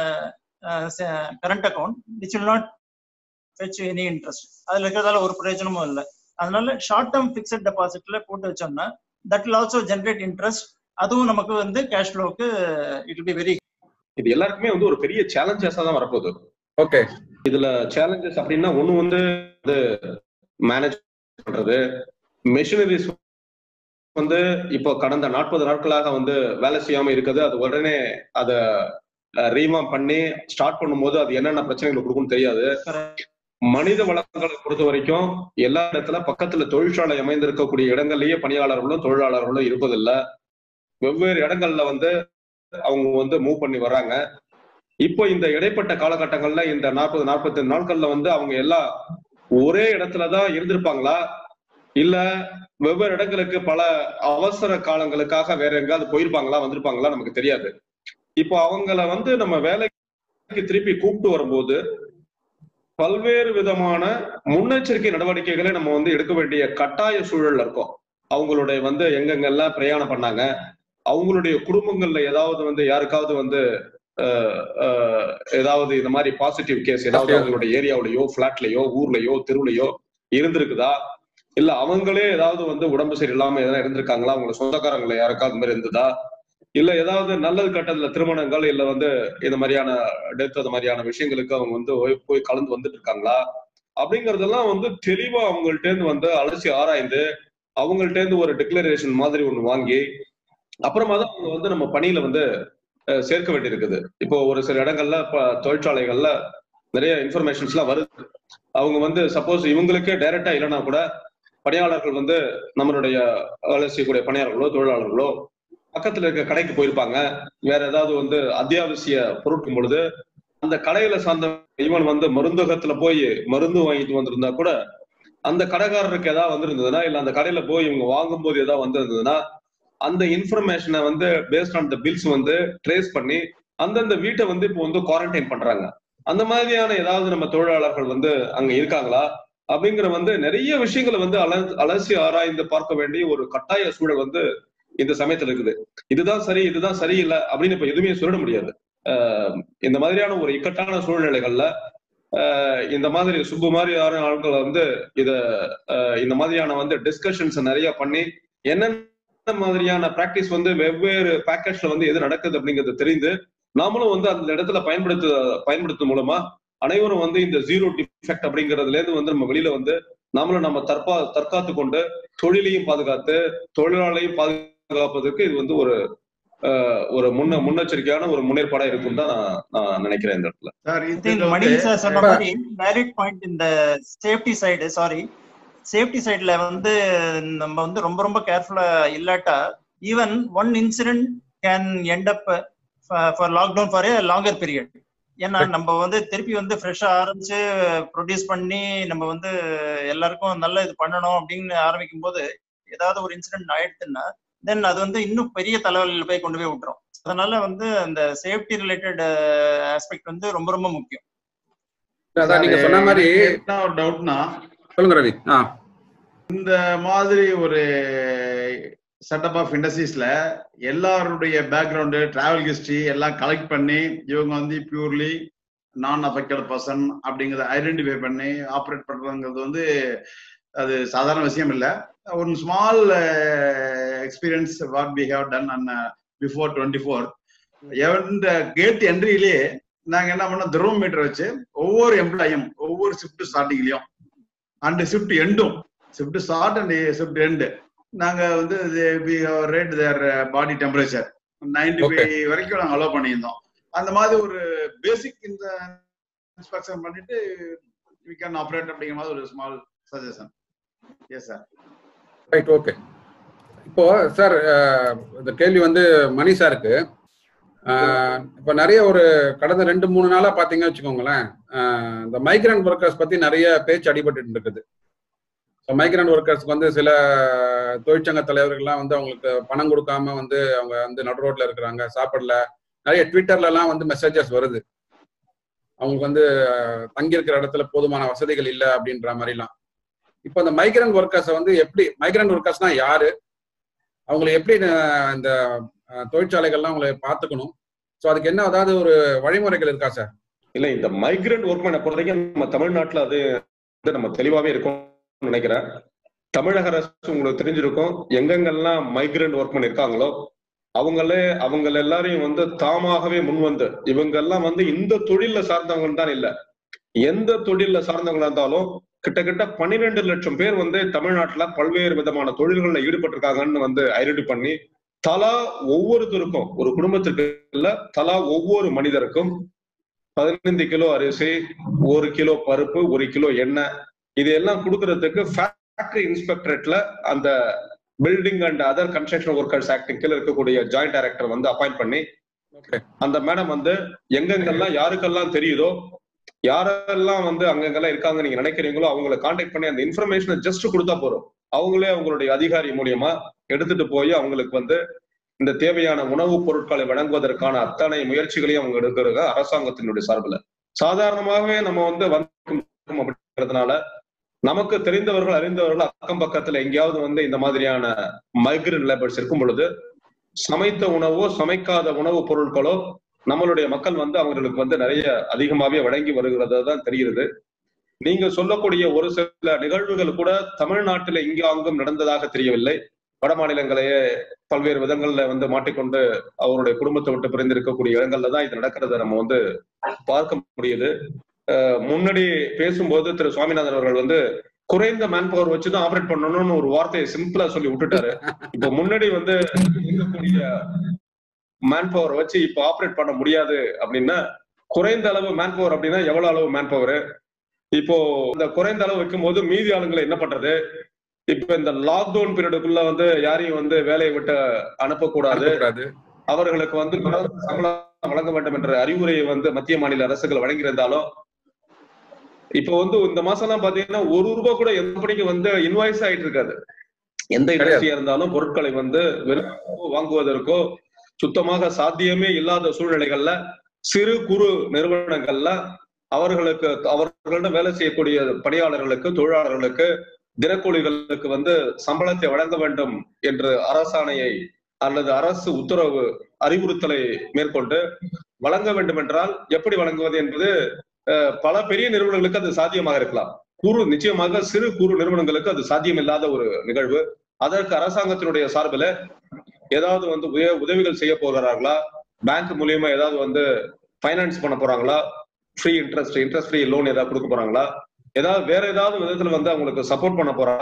current account which will not fetch any interest அதுல இருக்கிறதால ஒரு பிரயோஜனமும் இல்லை அதனால short term fixed டெபாசிட்ல போட்டு வச்சோம்னா that will also generate interest அதுவும் நமக்கு வந்து கேஷ் ஃப்ளோக்கு இட் பி வெரி இது எல்லாருக்குமே வந்து ஒரு பெரிய சேலஞ்சஸா தான் வரப்போகுது ஓகே இதுல சேலஞ்சஸ் அப்படின்னா ஒண்ணு வந்து மேனேஜ் பண்றது மெஷினரிஸ் வந்து இப்போ கடந்த நாற்பது நாட்களாக வந்து வேலை செய்யாம இருக்குது அது உடனே அத ரீமாம் பண்ணி ஸ்டார்ட் பண்ணும்போது அது என்னென்ன பிரச்சனைகள் கொடுக்கும்னு தெரியாது மனித வளங்களை பொறுத்த வரைக்கும் எல்லா இடத்துல பக்கத்துல தொழிற்சாலை அமைந்திருக்கக்கூடிய இடங்கள்லயே பணியாளர்களும் தொழிலாளர்களும் இருப்பதில்லை வெவ்வேறு இடங்கள்ல வந்து அவங்க வந்து மூவ் பண்ணி வர்றாங்க இப்போ இந்த இடைப்பட்ட காலகட்டங்கள்ல இந்த நாற்பது நாற்பத்தி நாட்கள்ல வந்து அவங்க எல்லாம் ஒரே இடத்துலதான் இருந்திருப்பாங்களா இல்ல வெவ்வேறு இடங்களுக்கு பல அவசர காலங்களுக்காக வேற எங்காவது போயிருப்பாங்களா வந்திருப்பாங்களா நமக்கு தெரியாது இப்போ அவங்கள வந்து நம்ம வேலைக்கு திருப்பி கூப்பிட்டு வரும்போது பல்வேறு விதமான முன்னெச்சரிக்கை நடவடிக்கைகளை நம்ம வந்து எடுக்க வேண்டிய கட்டாய சூழல்ல இருக்கோம் அவங்களுடைய வந்து எங்கெங்கெல்லாம் பிரயாணம் பண்ணாங்க அவங்களுடைய குடும்பங்கள்ல ஏதாவது வந்து யாருக்காவது வந்து ஏதாவது இந்த மாதிரி பாசிட்டிவ் கேஸ் ஏதாவது அவங்களுடைய ஏரியாவிலயோ பிளாட்லயோ ஊர்லயோ தெருவுலயோ இருந்திருக்குதா இல்ல அவங்களே ஏதாவது வந்து உடம்பு சரியில்லாம எதனா இருந்திருக்காங்களா அவங்க சொந்தக்காரங்களை யாருக்காவது மாதிரி இருந்ததா இல்ல ஏதாவது நல்லது கட்டத்துல திருமணங்கள் இல்ல வந்து இந்த மாதிரியான டெத் அது மாதிரியான விஷயங்களுக்கு அவங்க வந்து போய் கலந்து வந்துட்டு இருக்காங்களா அப்படிங்கறதெல்லாம் வந்து தெளிவா அவங்கள்ட்ட இருந்து வந்து அலசி ஆராய்ந்து அவங்கள்ட்ட இருந்து ஒரு டிக்ளரேஷன் மாதிரி ஒண்ணு வாங்கி அப்புறமா தான் அவங்க வந்து நம்ம பணியில வந்து சேர்க்க வேண்டியிருக்குது இப்போ ஒரு சில இடங்கள்ல தொழிற்சாலைகள்ல நிறைய இன்ஃபர்மேஷன்ஸ் எல்லாம் வருது அவங்க வந்து சப்போஸ் இவங்களுக்கே டைரக்டா இல்லைன்னா கூட பணியாளர்கள் வந்து நம்மளுடைய வேலை செய்யக்கூடிய பணியாளர்களோ தொழிலாளர்களோ பக்கத்துல இருக்க கடைக்கு போயிருப்பாங்க வேற ஏதாவது வந்து அத்தியாவசிய பொருட்கும் பொழுது அந்த கடையில சார்ந்த இவன் வந்து மருந்தகத்துல போய் மருந்து வாங்கிட்டு வந்திருந்தா கூட அந்த கடைக்காரருக்கு ஏதாவது வந்திருந்ததுன்னா இல்ல அந்த கடையில போய் இவங்க வாங்கும் போது ஏதாவது வந்திருந்ததுன்னா அந்த இன்ஃபர்மேஷனை வந்து பேஸ்ட் ஆன் த பில்ஸ் வந்து ட்ரேஸ் பண்ணி அந்தந்த வீட்டை வந்து இப்போ வந்து குவாரண்டைன் பண்றாங்க அந்த மாதிரியான ஏதாவது நம்ம தொழிலாளர்கள் வந்து அங்க இருக்காங்களா அப்படிங்கிற வந்து நிறைய விஷயங்களை வந்து அல அலசி ஆராய்ந்து பார்க்க வேண்டிய ஒரு கட்டாய சூழல் வந்து இந்த சமயத்துல இருக்குது இதுதான் சரி இதுதான் சரியில்லை அப்படின்னு இப்ப எதுவுமே சொல்லிட முடியாது இந்த மாதிரியான ஒரு இக்கட்டான சூழ்நிலைகள்ல இந்த மாதிரி சுப்பு மாதிரியான ஆட்களை வந்து இத இந்த மாதிரியான வந்து டிஸ்கஷன்ஸ் நிறைய பண்ணி என்னென்ன மாதிரியான பிராக்டிஸ் வந்து வெவ்வேறு பேக்கேஜ்ல வந்து எது நடக்குது அப்படிங்கிறது தெரிந்து நாமளும் வந்து அந்த இடத்துல பயன்படுத்த பயன்படுத்தும் மூலமா அனைவரும் வந்து இந்த ஜீரோ டிஃபெக்ட் அப்படிங்கறதுல இருந்து வந்து நம்ம வெளியில வந்து நாமளும் நம்ம தற்பா தற்காத்து கொண்டு தொழிலையும் பாதுகாத்து தொழிலாளையும் பாதுகாப்பதற்கு இது வந்து ஒரு அஹ், ஒரு முன்ன முன்னெச்சரிக்கையான ஒரு முன்னேற்பாடா இருக்கும் தான் நான் நான் நினைக்கிறேன் இந்த இடத்துல சார் I இது think மணி சார் சொன்ன மாதிரி வேலிட் பாயிண்ட் இந்த சேஃப்டி சைடு சாரி சேஃப்டி சைடுல வந்து நம்ம வந்து ரொம்ப ரொம்ப கேர்ஃபுல்லா இல்லாட்டா even one incident can end up for lockdown for a longer period ஏன்னா நம்ம வந்து திருப்பி வந்து ஃப்ரெஷ்ஷா ஆரம்பிச்சு ப்ரொடியூஸ் பண்ணி நம்ம வந்து எல்லாருக்கும் நல்ல இது பண்ணணும் அப்படின்னு ஆரம்பிக்கும் போது ஏதாவது ஒரு இன்சிடென்ட் ஆயிடுச்சுன்னா தென் அது வந்து இன்னும் பெரிய தலைவலியில் போய் கொண்டு போய் விட்டுரும் அதனால வந்து அந்த சேஃப்டி ரிலேட்டட் ஆஸ்பெக்ட் வந்து ரொம்ப ரொம்ப முக்கியம் அதான் நீங்க சொன்ன மாதிரி என்ன ஒரு டவுட்னா சொல்லுங்க ரவி ஆ இந்த மாதிரி ஒரு செட்டப் ஆஃப் இண்டஸ்ட்ரீஸ்ல எல்லாருடைய பேக்ரவுண்டு டிராவல் ஹிஸ்டரி எல்லாம் கலெக்ட் பண்ணி இவங்க வந்து பியூர்லி நான் அஃபெக்டட் பர்சன் அப்படிங்கறத ஐடென்டிஃபை பண்ணி ஆப்ரேட் பண்றதுங்கிறது வந்து அது சாதாரண விஷயம் இல்லை ஒரு small experience what we have done and before twenty four இந்த கேட் என்ட்ரியிலே நாங்க என்ன பண்ணோம் துருவ மீட்டர் வச்சு ஒவ்வொரு எம்ப்ளாயும் ஒவ்வொரு ஷிஃப்ட் ஸ்டார்டிங்லயும் அண்ட் ஷிஃப்ட் எண்டும் shift start and shift end நாங்க வந்து rate their body temperature ninety five வரைக்கும் நாங்க அலோவ் பண்ணியிருந்தோம் அந்த மாதிரி ஒரு பேசிக் இந்த இன்ஸ்பெக்ஷன் பண்ணிட்டு வி கேன் ஆப்ரேட் அப்படிங்கிற மாதிரி ஒரு small suggestion yes sir right okay இப்போ சார் இந்த கேள்வி வந்து மணி சாருக்கு அஹ், இப்போ நிறைய ஒரு கடந்த ரெண்டு மூணு நாளா பாத்தீங்கன்னு வச்சுக்கோங்களேன் அஹ், இந்த மைக்ரண்ட் ஒர்க்கர்ஸ் பத்தி நிறைய பேச்சு அடிபட்டு இருக்குது ஸோ மைக்ரண்ட் ஒர்க்கர்ஸ்க்கு வந்து சில தொழிற்சங்க தலைவர்கள்லாம் வந்து அவங்களுக்கு பணம் கொடுக்காம வந்து அவங்க வந்து நடு ரோட்ல இருக்கிறாங்க சாப்பிடல நிறைய ட்விட்டர்ல எல்லாம் வந்து மெசேஜஸ் வருது அவங்களுக்கு வந்து அஹ், தங்கியிருக்கிற இடத்துல போதுமான வசதிகள் இல்லை அப்படின்ற மாதிரிலாம் இப்போ இந்த மைக்ரண்ட் ஒர்க்கர்ஸை வந்து எப்படி மைக்ரண்ட் ஒர்க்கர்ஸ்னா யாரு அவங்களை எப்படி அஹ், இந்த அஹ், தொழிற்சாலைகள்லாம் அவங்களை பார்த்துக்கணும் ஸோ அதுக்கு என்ன அதாவது ஒரு வழிமுறைகள் இருக்கா சார் இல்ல இந்த மைக்ரண்ட் ஒர்க்மேனை பொறுத்த வரைக்கும் நம்ம தமிழ்நாட்டுல அது வந்து நம்ம தெளிவாவே இருக்கும்னு நினைக்கிறேன் தமிழக அரசு உங்களுக்கு தெரிஞ்சிருக்கும் எங்கெங்கெல்லாம் மைக்ரண்ட் ஒர்க்மேன் இருக்காங்களோ அவங்களே அவங்க எல்லாரையும் வந்து தாமாகவே முன் வந்து இவங்க எல்லாம் வந்து இந்த தொழில்ல சார்ந்தவங்க தான் இல்ல எந்த தொழில்ல சார்ந்தவங்களா இருந்தாலும் கிட்டத்தட்ட பன்னிரெண்டு லட்சம் பேர் வந்து தமிழ்நாட்டுல பல்வேறு விதமான தொழில்கள்ல ஈடுபட்டிருக்காங்கன்னு வந்து ஐடென்டி பண்ணி தலா ஒவ்வொருத்தருக்கும் ஒரு குடும்பத்திற்கு இல்ல தலா ஒவ்வொரு மனிதருக்கும் பதினைந்து கிலோ அரிசி ஒரு கிலோ பருப்பு ஒரு கிலோ எண்ணெய் இது எல்லாம் கொடுக்கறதுக்கு ஃபேக்டரி இன்ஸ்பெக்டரேட்ல அந்த building and other construction workers act கீழ இருக்கக்கூடிய ஜாயிண்ட் டைரக்டர் வந்து அப்பாயிண்ட் பண்ணி ஓகே அந்த மேடம் வந்து எங்கெங்கெல்லாம் யாருக்கெல்லாம் தெரியுதோ யாரெல்லாம் வந்து அங்கங்கெல்லாம் இருக்காங்க நீங்க நினைக்கிறீங்களோ அவங்கள காண்டாக்ட் பண்ணி அந்த இன்ஃபர்மேஷனை ஜஸ்ட் கொடுத்தா போதும் அவங்களே அவங்களுடைய அதிகாரி மூலியமா எடுத்துட்டு போய் அவங்களுக்கு வந்து இந்த தேவையான உணவுப் பொருட்களை வழங்குவதற்கான அத்தனை முயற்சிகளையும் அவங்க எடுக்கிறாங்க அரசாங்கத்தினுடைய சார்பில் சாதாரணமாகவே நம்ம வந்து வந்து அப்படிங்கிறதுனால நமக்கு தெரிந்தவர்கள் அறிந்தவர்கள் அக்கம் பக்கத்துல எங்கேயாவது வந்து இந்த மாதிரியான மைக்ரன் லேபர்ஸ் இருக்கும் பொழுது சமைத்த உணவோ சமைக்காத உணவுப் பொருட்களோ நம்மளுடைய மக்கள் வந்து அவங்களுக்கு வந்து நிறைய அதிகமாவே வழங்கி வருகிறதா தான் தெரிகிறது நீங்க சொல்லக்கூடிய ஒரு சில நிகழ்வுகள் கூட தமிழ்நாட்டில இங்கு அங்கும் நடந்ததாக தெரியவில்லை வட மாநிலங்களையே பல்வேறு விதங்கள்ல வந்து மாட்டிக்கொண்டு அவருடைய குடும்பத்தை விட்டு பிரிந்திருக்கக்கூடிய இடங்கள்ல தான் இது நடக்கிறத நம்ம வந்து பார்க்க முடியுது அஹ் முன்னாடி பேசும்போது திரு சுவாமிநாதன் அவர்கள் வந்து குறைந்த மேன் பவர் வச்சுதான் ஆபரேட் பண்ணணும்னு ஒரு வார்த்தையை சிம்பிளா சொல்லி விட்டுட்டாரு இப்போ முன்னாடி வந்து இருக்கக்கூடிய மேன் பவர் வச்சு இப்போ ஆபரேட் பண்ண முடியாது அப்படின்னா குறைந்த அளவு மேன் பவர் அப்படின்னா எவ்வளவு அளவு மேன் பவர் இப்போ இந்த குறைந்த அளவு வைக்கும் போது மீதி ஆளுங்களை என்ன பண்றது இப்ப இந்த லாக்டவுன் பீரியடுக்குள்ள வந்து யாரையும் வந்து வேலையை விட்டு அனுப்பக்கூடாது கூடாது அவர்களுக்கு வந்து தொடர்ந்து சம்பளம் வழங்க வேண்டும் என்ற அறிவுரையை வந்து மத்திய மாநில அரசுகள் வழங்கியிருந்தாலும் இப்போ வந்து இந்த மாசம் எல்லாம் பாத்தீங்கன்னா ஒரு ரூபாய் கூட எந்த பணிக்கு வந்து இன்வாய்ஸ் ஆயிட்டு இருக்காது எந்த இண்டஸ்ட்ரியா இருந்தாலும் பொருட்களை வந்து வெறும் வாங்குவதற்கோ சுத்தமாக சாத்தியமே இல்லாத சூழ்நிலைகள்ல சிறு குறு நிறுவனங்கள்ல அவர்களுக்கு அவர்களிடம் வேலை செய்யக்கூடிய பணியாளர்களுக்கு தொழிலாளர்களுக்கு தினக்கூலிகளுக்கு வந்து சம்பளத்தை வழங்க வேண்டும் என்று அரசாணையை அல்லது அரசு உத்தரவு அறிவுறுத்தலை மேற்கொண்டு வழங்க வேண்டும் என்றால் எப்படி வழங்குவது என்பது அஹ், பல பெரிய நிறுவனங்களுக்கு அது சாத்தியமாக இருக்கலாம் குறு நிச்சயமாக சிறு குறு நிறுவனங்களுக்கு அது சாத்தியம் இல்லாத ஒரு நிகழ்வு அதற்கு அரசாங்கத்தினுடைய சார்பில் ஏதாவது வந்து உய- உதவிகள் செய்ய போகிறார்களா பேங்க் மூலியமா ஏதாவது வந்து ஃபைனான்ஸ் பண்ண போறாங்களா free interest interest free loan ஏதாவது கொடுக்க போறாங்களா ஏதாவது வேற ஏதாவது விதத்துல வந்து அவங்களுக்கு சப்போர்ட் பண்ண போறாங்களா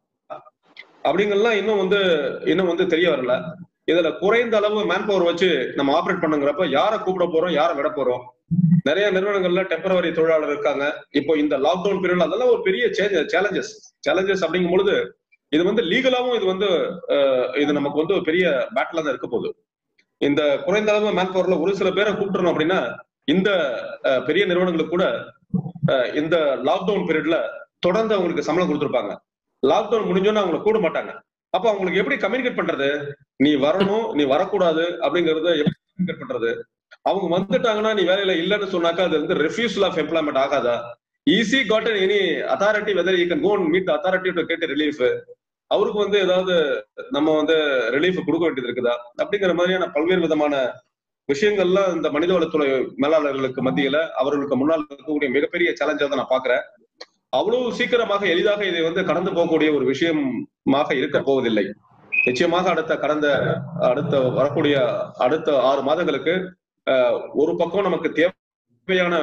அப்படிங்கறதுலாம் இன்னும் வந்து இன்னும் வந்து தெரிய வரல இதுல குறைந்த அளவு மேன் பவர் வச்சு நம்ம ஆப்ரேட் பண்ணுங்கிறப்ப யாரை கூப்பிட போறோம் யாரை விட போறோம் நிறைய நிறுவனங்கள்ல டெம்பரவரி தொழிலாளர் இருக்காங்க இப்போ இந்த லாக்டவுன் பீரியட் அதெல்லாம் ஒரு பெரிய சேலஞ்சஸ் சேலஞ்சஸ் அப்படிங்கும் பொழுது இது வந்து லீகலாவும் இது வந்து அஹ், இது நமக்கு வந்து ஒரு பெரிய பேட்டில் தான் இருக்க போகுது இந்த குறைந்த அளவு மேன் பவர்ல ஒரு சில பேரை கூப்பிட்டுறோம் அப்படின்னா இந்த அஹ், பெரிய நிறுவனங்களுக்கு கூட அஹ், இந்த லாக்டவுன் பீரியட்ல தொடர்ந்து அவங்களுக்கு சம்பளம் கொடுத்துருப்பாங்க லாக்டவுன் முடிஞ்சோன்னு அவங்களை கூட மாட்டாங்க அப்ப அவங்களுக்கு எப்படி கம்யூனிகேட் பண்றது நீ வரணும் நீ வரக்கூடாது அப்படிங்கறத எப்படி கம்யூனிகேட் பண்றது அவங்க வந்துட்டாங்கன்னா நீ வேலையில இல்லைன்னு சொன்னாக்கா அது வந்து ரெஃப்யூசல் ஆஃப் எம்ப்ளாய்மெண்ட் ஆகாதா is he got any authority whether you can go meet authority to get relief அவருக்கு வந்து ஏதாவது நம்ம வந்து ரிலீஃப் கொடுக்க வேண்டியது இருக்குதா அப்படிங்கிற மாதிரியான பல்வேறு விதமான விஷயங்கள்லாம் இந்த மனிதவளத்துறை மேலாளர்களுக்கு மத்தியில அவர்களுக்கு முன்னால் இருக்கக்கூடிய மிகப்பெரிய சேலஞ்சா தான் நான் பாக்குறேன் அவ்வளவு சீக்கிரமாக எளிதாக இதை வந்து கடந்து போகக்கூடிய ஒரு விஷயமாக இருக்க போவதில்லை நிச்சயமாக அடுத்த கடந்த அடுத்த வரக்கூடிய அடுத்த ஆறு மாதங்களுக்கு அஹ், ஒரு பக்கம் நமக்கு தேவையான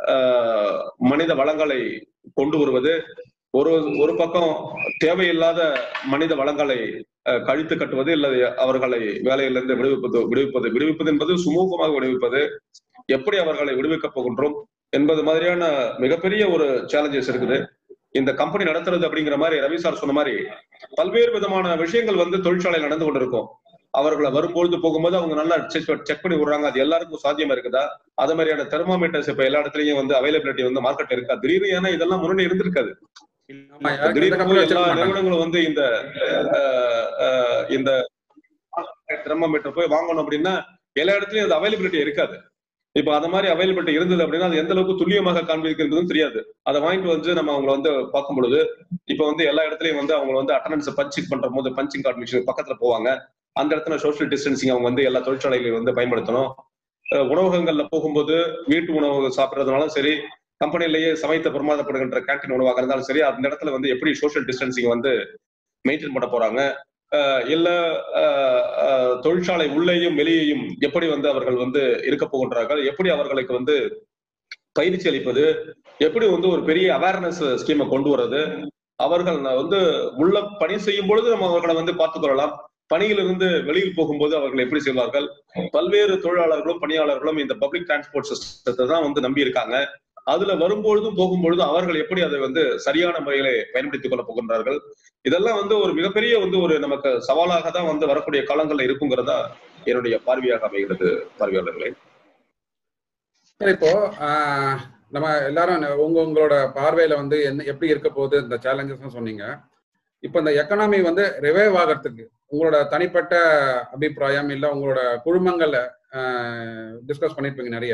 அஹ், மனித வளங்களை கொண்டு வருவது ஒரு ஒரு பக்கம் தேவையில்லாத மனித வளங்களை அஹ், கழித்து கட்டுவது இல்லை அவர்களை வேலையிலிருந்து விடுவிப்பது விடுவிப்பது விடுவிப்பது என்பது சுமூகமாக விடுவிப்பது எப்படி அவர்களை விடுவிக்கப் போகின்றோம் என்பது மாதிரியான மிகப்பெரிய ஒரு சேலஞ்சஸ் இருக்குது இந்த கம்பெனி நடத்துறது அப்படிங்கிற மாதிரி ரவி சார் சொன்ன மாதிரி பல்வேறு விதமான விஷயங்கள் வந்து தொழிற்சாலை நடந்து கொண்டிருக்கும் அவர்களை வரும்பொழுது போகும்போது அவங்க நல்லா செக் பண்ணி விடுறாங்க அது எல்லாருக்கும் சாத்தியமா இருக்குதா அது மாதிரியான தெர்மாமீட்டர்ஸ் இப்ப எல்லா இடத்துலயும் வந்து அவைலபிலிட்டி வந்து மார்க்கெட் இருக்கா திடீர்னு ஏன்னா இதெல்லாம் முன்னாடி இருந்திருக்காது ஆமா, யாருக்கும் திடீர்னு இந்த போய் company எல்லா வச்சிருக்க மாட்டாங்க. நிறுவனங்களும் வந்து இந்த அஹ், அஹ், இந்த தெர்மாமீட்டர் போய் வாங்கணும் அப்படின்னா எல்லா இடத்துலயும் அது அவைலபிலிட்டி இருக்காது இப்ப அந்த மாதிரி அவைலபிலிட்டி இருந்தது அப்படின்னா அது எந்த அளவுக்கு துல்லியமாக காண்பிக்கிறதுன்னு தெரியாது அதை வாங்கிட்டு வந்து நம்ம அவங்களை வந்து பார்க்கும் பொழுது இப்ப வந்து எல்லா இடத்துலயும் வந்து அவங்க வந்து அட்டண்டன்ஸ் பஞ்சிங் பண்ற போது பஞ்சிங் கார்டு மிஷின் பக்கத்துல போவாங்க அந்த இடத்துல சோஷியல் டிஸ்டன்சிங் அவங்க வந்து எல்லா தொழிற்சாலைகளையும் வந்து பயன்படுத்தணும் அஹ் உணவகங்கள்ல போகும்போது வீட்டு உணவு சாப்பிடுறதுனாலும் சரி கம்பெனிலேயே சமைத்து பிரமாதப்படுகின்ற கேன்டீன் உணவாக இருந்தாலும் சரி அந்த இடத்துல வந்து எப்படி சோஷியல் டிஸ்டன்சிங் வந்து மெயின்டைன் பண்ண போறாங்க அஹ் இல்ல அஹ், அஹ், தொழிற்சாலை உள்ளேயும் வெளியேயும் எப்படி வந்து அவர்கள் வந்து இருக்க போகின்றார்கள் எப்படி அவர்களுக்கு வந்து பயிற்சி அளிப்பது எப்படி வந்து ஒரு பெரிய அவேர்னஸ் ஸ்கீமை கொண்டு வர்றது அவர்கள் வந்து உள்ள பணி செய்யும் பொழுது நம்ம அவர்களை வந்து பார்த்துக் கொள்ளலாம் பணியிலிருந்து வெளியில் போகும்போது அவர்கள் எப்படி செய்வார்கள் பல்வேறு தொழிலாளர்களும் பணியாளர்களும் இந்த பப்ளிக் டிரான்ஸ்போர்ட் சிஸ்டத்தை தான் வந்து நம்பி இருக்காங்க அதுல வரும்பொழுதும் போகும்பொழுதும் அவர்கள் எப்படி அதை வந்து சரியான முறையில பயன்படுத்திக் கொள்ள போகின்றார்கள் இதெல்லாம் வந்து ஒரு மிகப்பெரிய வந்து ஒரு நமக்கு சவாலாக தான் வந்து வரக்கூடிய காலங்கள்ல இருக்குங்கிறதா என்னுடைய பார்வையாக அமைகிறது பார்வையாளர்களே சரி இப்போ ஆஹ், நம்ம எல்லாரும் உங்க உங்களோட பார்வையில வந்து என்ன எப்படி இருக்க போகுது இந்த சேலஞ்சஸ் சொன்னீங்க இப்போ இந்த எக்கனாமி வந்து ரிவைவ் ஆகிறதுக்கு உங்களோட தனிப்பட்ட அபிப்பிராயம் இல்ல உங்களோட குழுமங்கள்ல டிஸ்கஸ் பண்ணிருப்பீங்க நிறைய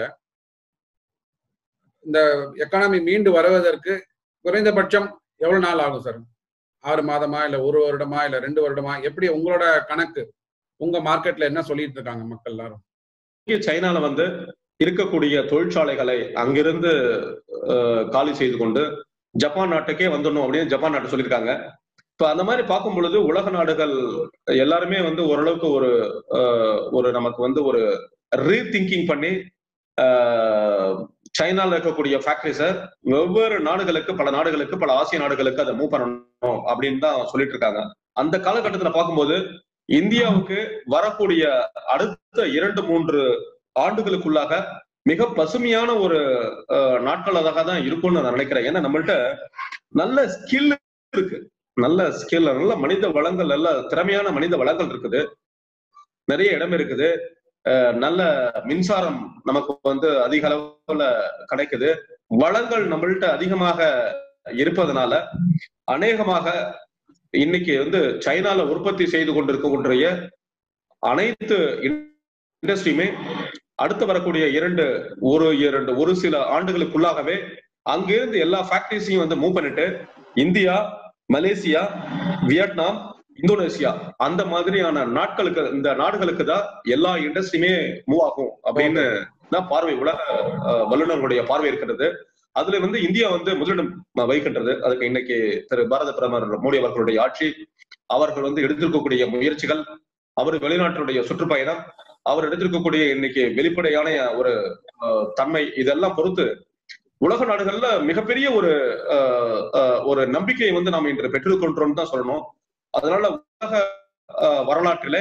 இந்த எக்கனாமி மீண்டு வருவதற்கு குறைந்தபட்சம் எவ்வளவு நாள் ஆகும் சார் ஆறு மாதமா இல்ல ஒரு வருடமா இல்ல ரெண்டு வருடமா எப்படி உங்களோட கணக்கு உங்க மார்க்கெட்ல என்ன சொல்லிட்டு இருக்காங்க மக்கள் எல்லாரும் இங்கே சைனால வந்து இருக்கக்கூடிய தொழிற்சாலைகளை அங்கிருந்து அஹ், காலி செய்து கொண்டு ஜப்பான் நாட்டுக்கே வந்துடணும் அப்படின்னு ஜப்பான் நாட்டு சொல்லியிருக்காங்க இப்ப அந்த மாதிரி பார்க்கும் பொழுது உலக நாடுகள் எல்லாருமே வந்து ஓரளவுக்கு ஒரு அஹ், ஒரு நமக்கு வந்து ஒரு ரீதிங்கிங் பண்ணி அஹ், சைனால இருக்கக்கூடிய ஃபேக்டரிஸை வெவ்வேறு நாடுகளுக்கு பல நாடுகளுக்கு பல ஆசிய நாடுகளுக்கு அதை மூவ் பண்ணணும் அப்படின்னு தான் சொல்லிட்டு இருக்காங்க அந்த காலகட்டத்துல பார்க்கும்போது இந்தியாவுக்கு வரக்கூடிய அடுத்த இரண்டு மூன்று ஆண்டுகளுக்குள்ளாக மிக பசுமையான ஒரு அஹ், நாட்களாக தான் இருக்கும்னு நான் நினைக்கிறேன் ஏன்னா நம்மள்ட்ட நல்ல ஸ்கில் இருக்கு நல்ல ஸ்கில் நல்ல மனித வளங்கள் நல்ல திறமையான மனித வளங்கள் இருக்குது நிறைய இடம் இருக்குது அஹ், நல்ல மின்சாரம் நமக்கு வந்து அதிக அளவுல கிடைக்குது வளங்கள் நம்மள்ட்ட அதிகமாக இருப்பதனால அநேகமாக இன்னைக்கு வந்து சைனால உற்பத்தி செய்து கொண்டிருக்கக்கூடிய அனைத்து இண்டஸ்ட்ரியுமே அடுத்து வரக்கூடிய இரண்டு ஒரு இரண்டு ஒரு சில ஆண்டுகளுக்குள்ளாகவே அங்கிருந்து எல்லா ஃபேக்டரிஸையும் வந்து மூவ் பண்ணிட்டு இந்தியா மலேசியா வியட்நாம் இந்தோனேசியா அந்த மாதிரியான நாட்களுக்கு இந்த நாடுகளுக்கு தான் எல்லா இண்டஸ்ட்ரியுமே மூவ் ஆகும் அப்படின்னு தான் பார்வை உலக அஹ், வல்லுநர்களுடைய பார்வை இருக்கிறது அதுல வந்து இந்தியா வந்து முதலிடம் வைக்கின்றது அதுக்கு இன்னைக்கு திரு பாரத பிரதமர் மோடி அவர்களுடைய ஆட்சி அவர்கள் வந்து எடுத்திருக்கக்கூடிய முயற்சிகள் அவர் வெளிநாட்டினுடைய சுற்றுப்பயணம் அவர் எடுத்திருக்கக்கூடிய இன்னைக்கு வெளிப்படையான ஒரு அஹ், தன்மை இதெல்லாம் பொறுத்து உலக நாடுகள்ல மிகப்பெரிய ஒரு அஹ், அஹ், ஒரு நம்பிக்கையை வந்து நாம் இன்று பெற்றுக்கொண்டோம்னு தான் சொல்லணும் அதனால உலக அஹ், வரலாற்றிலே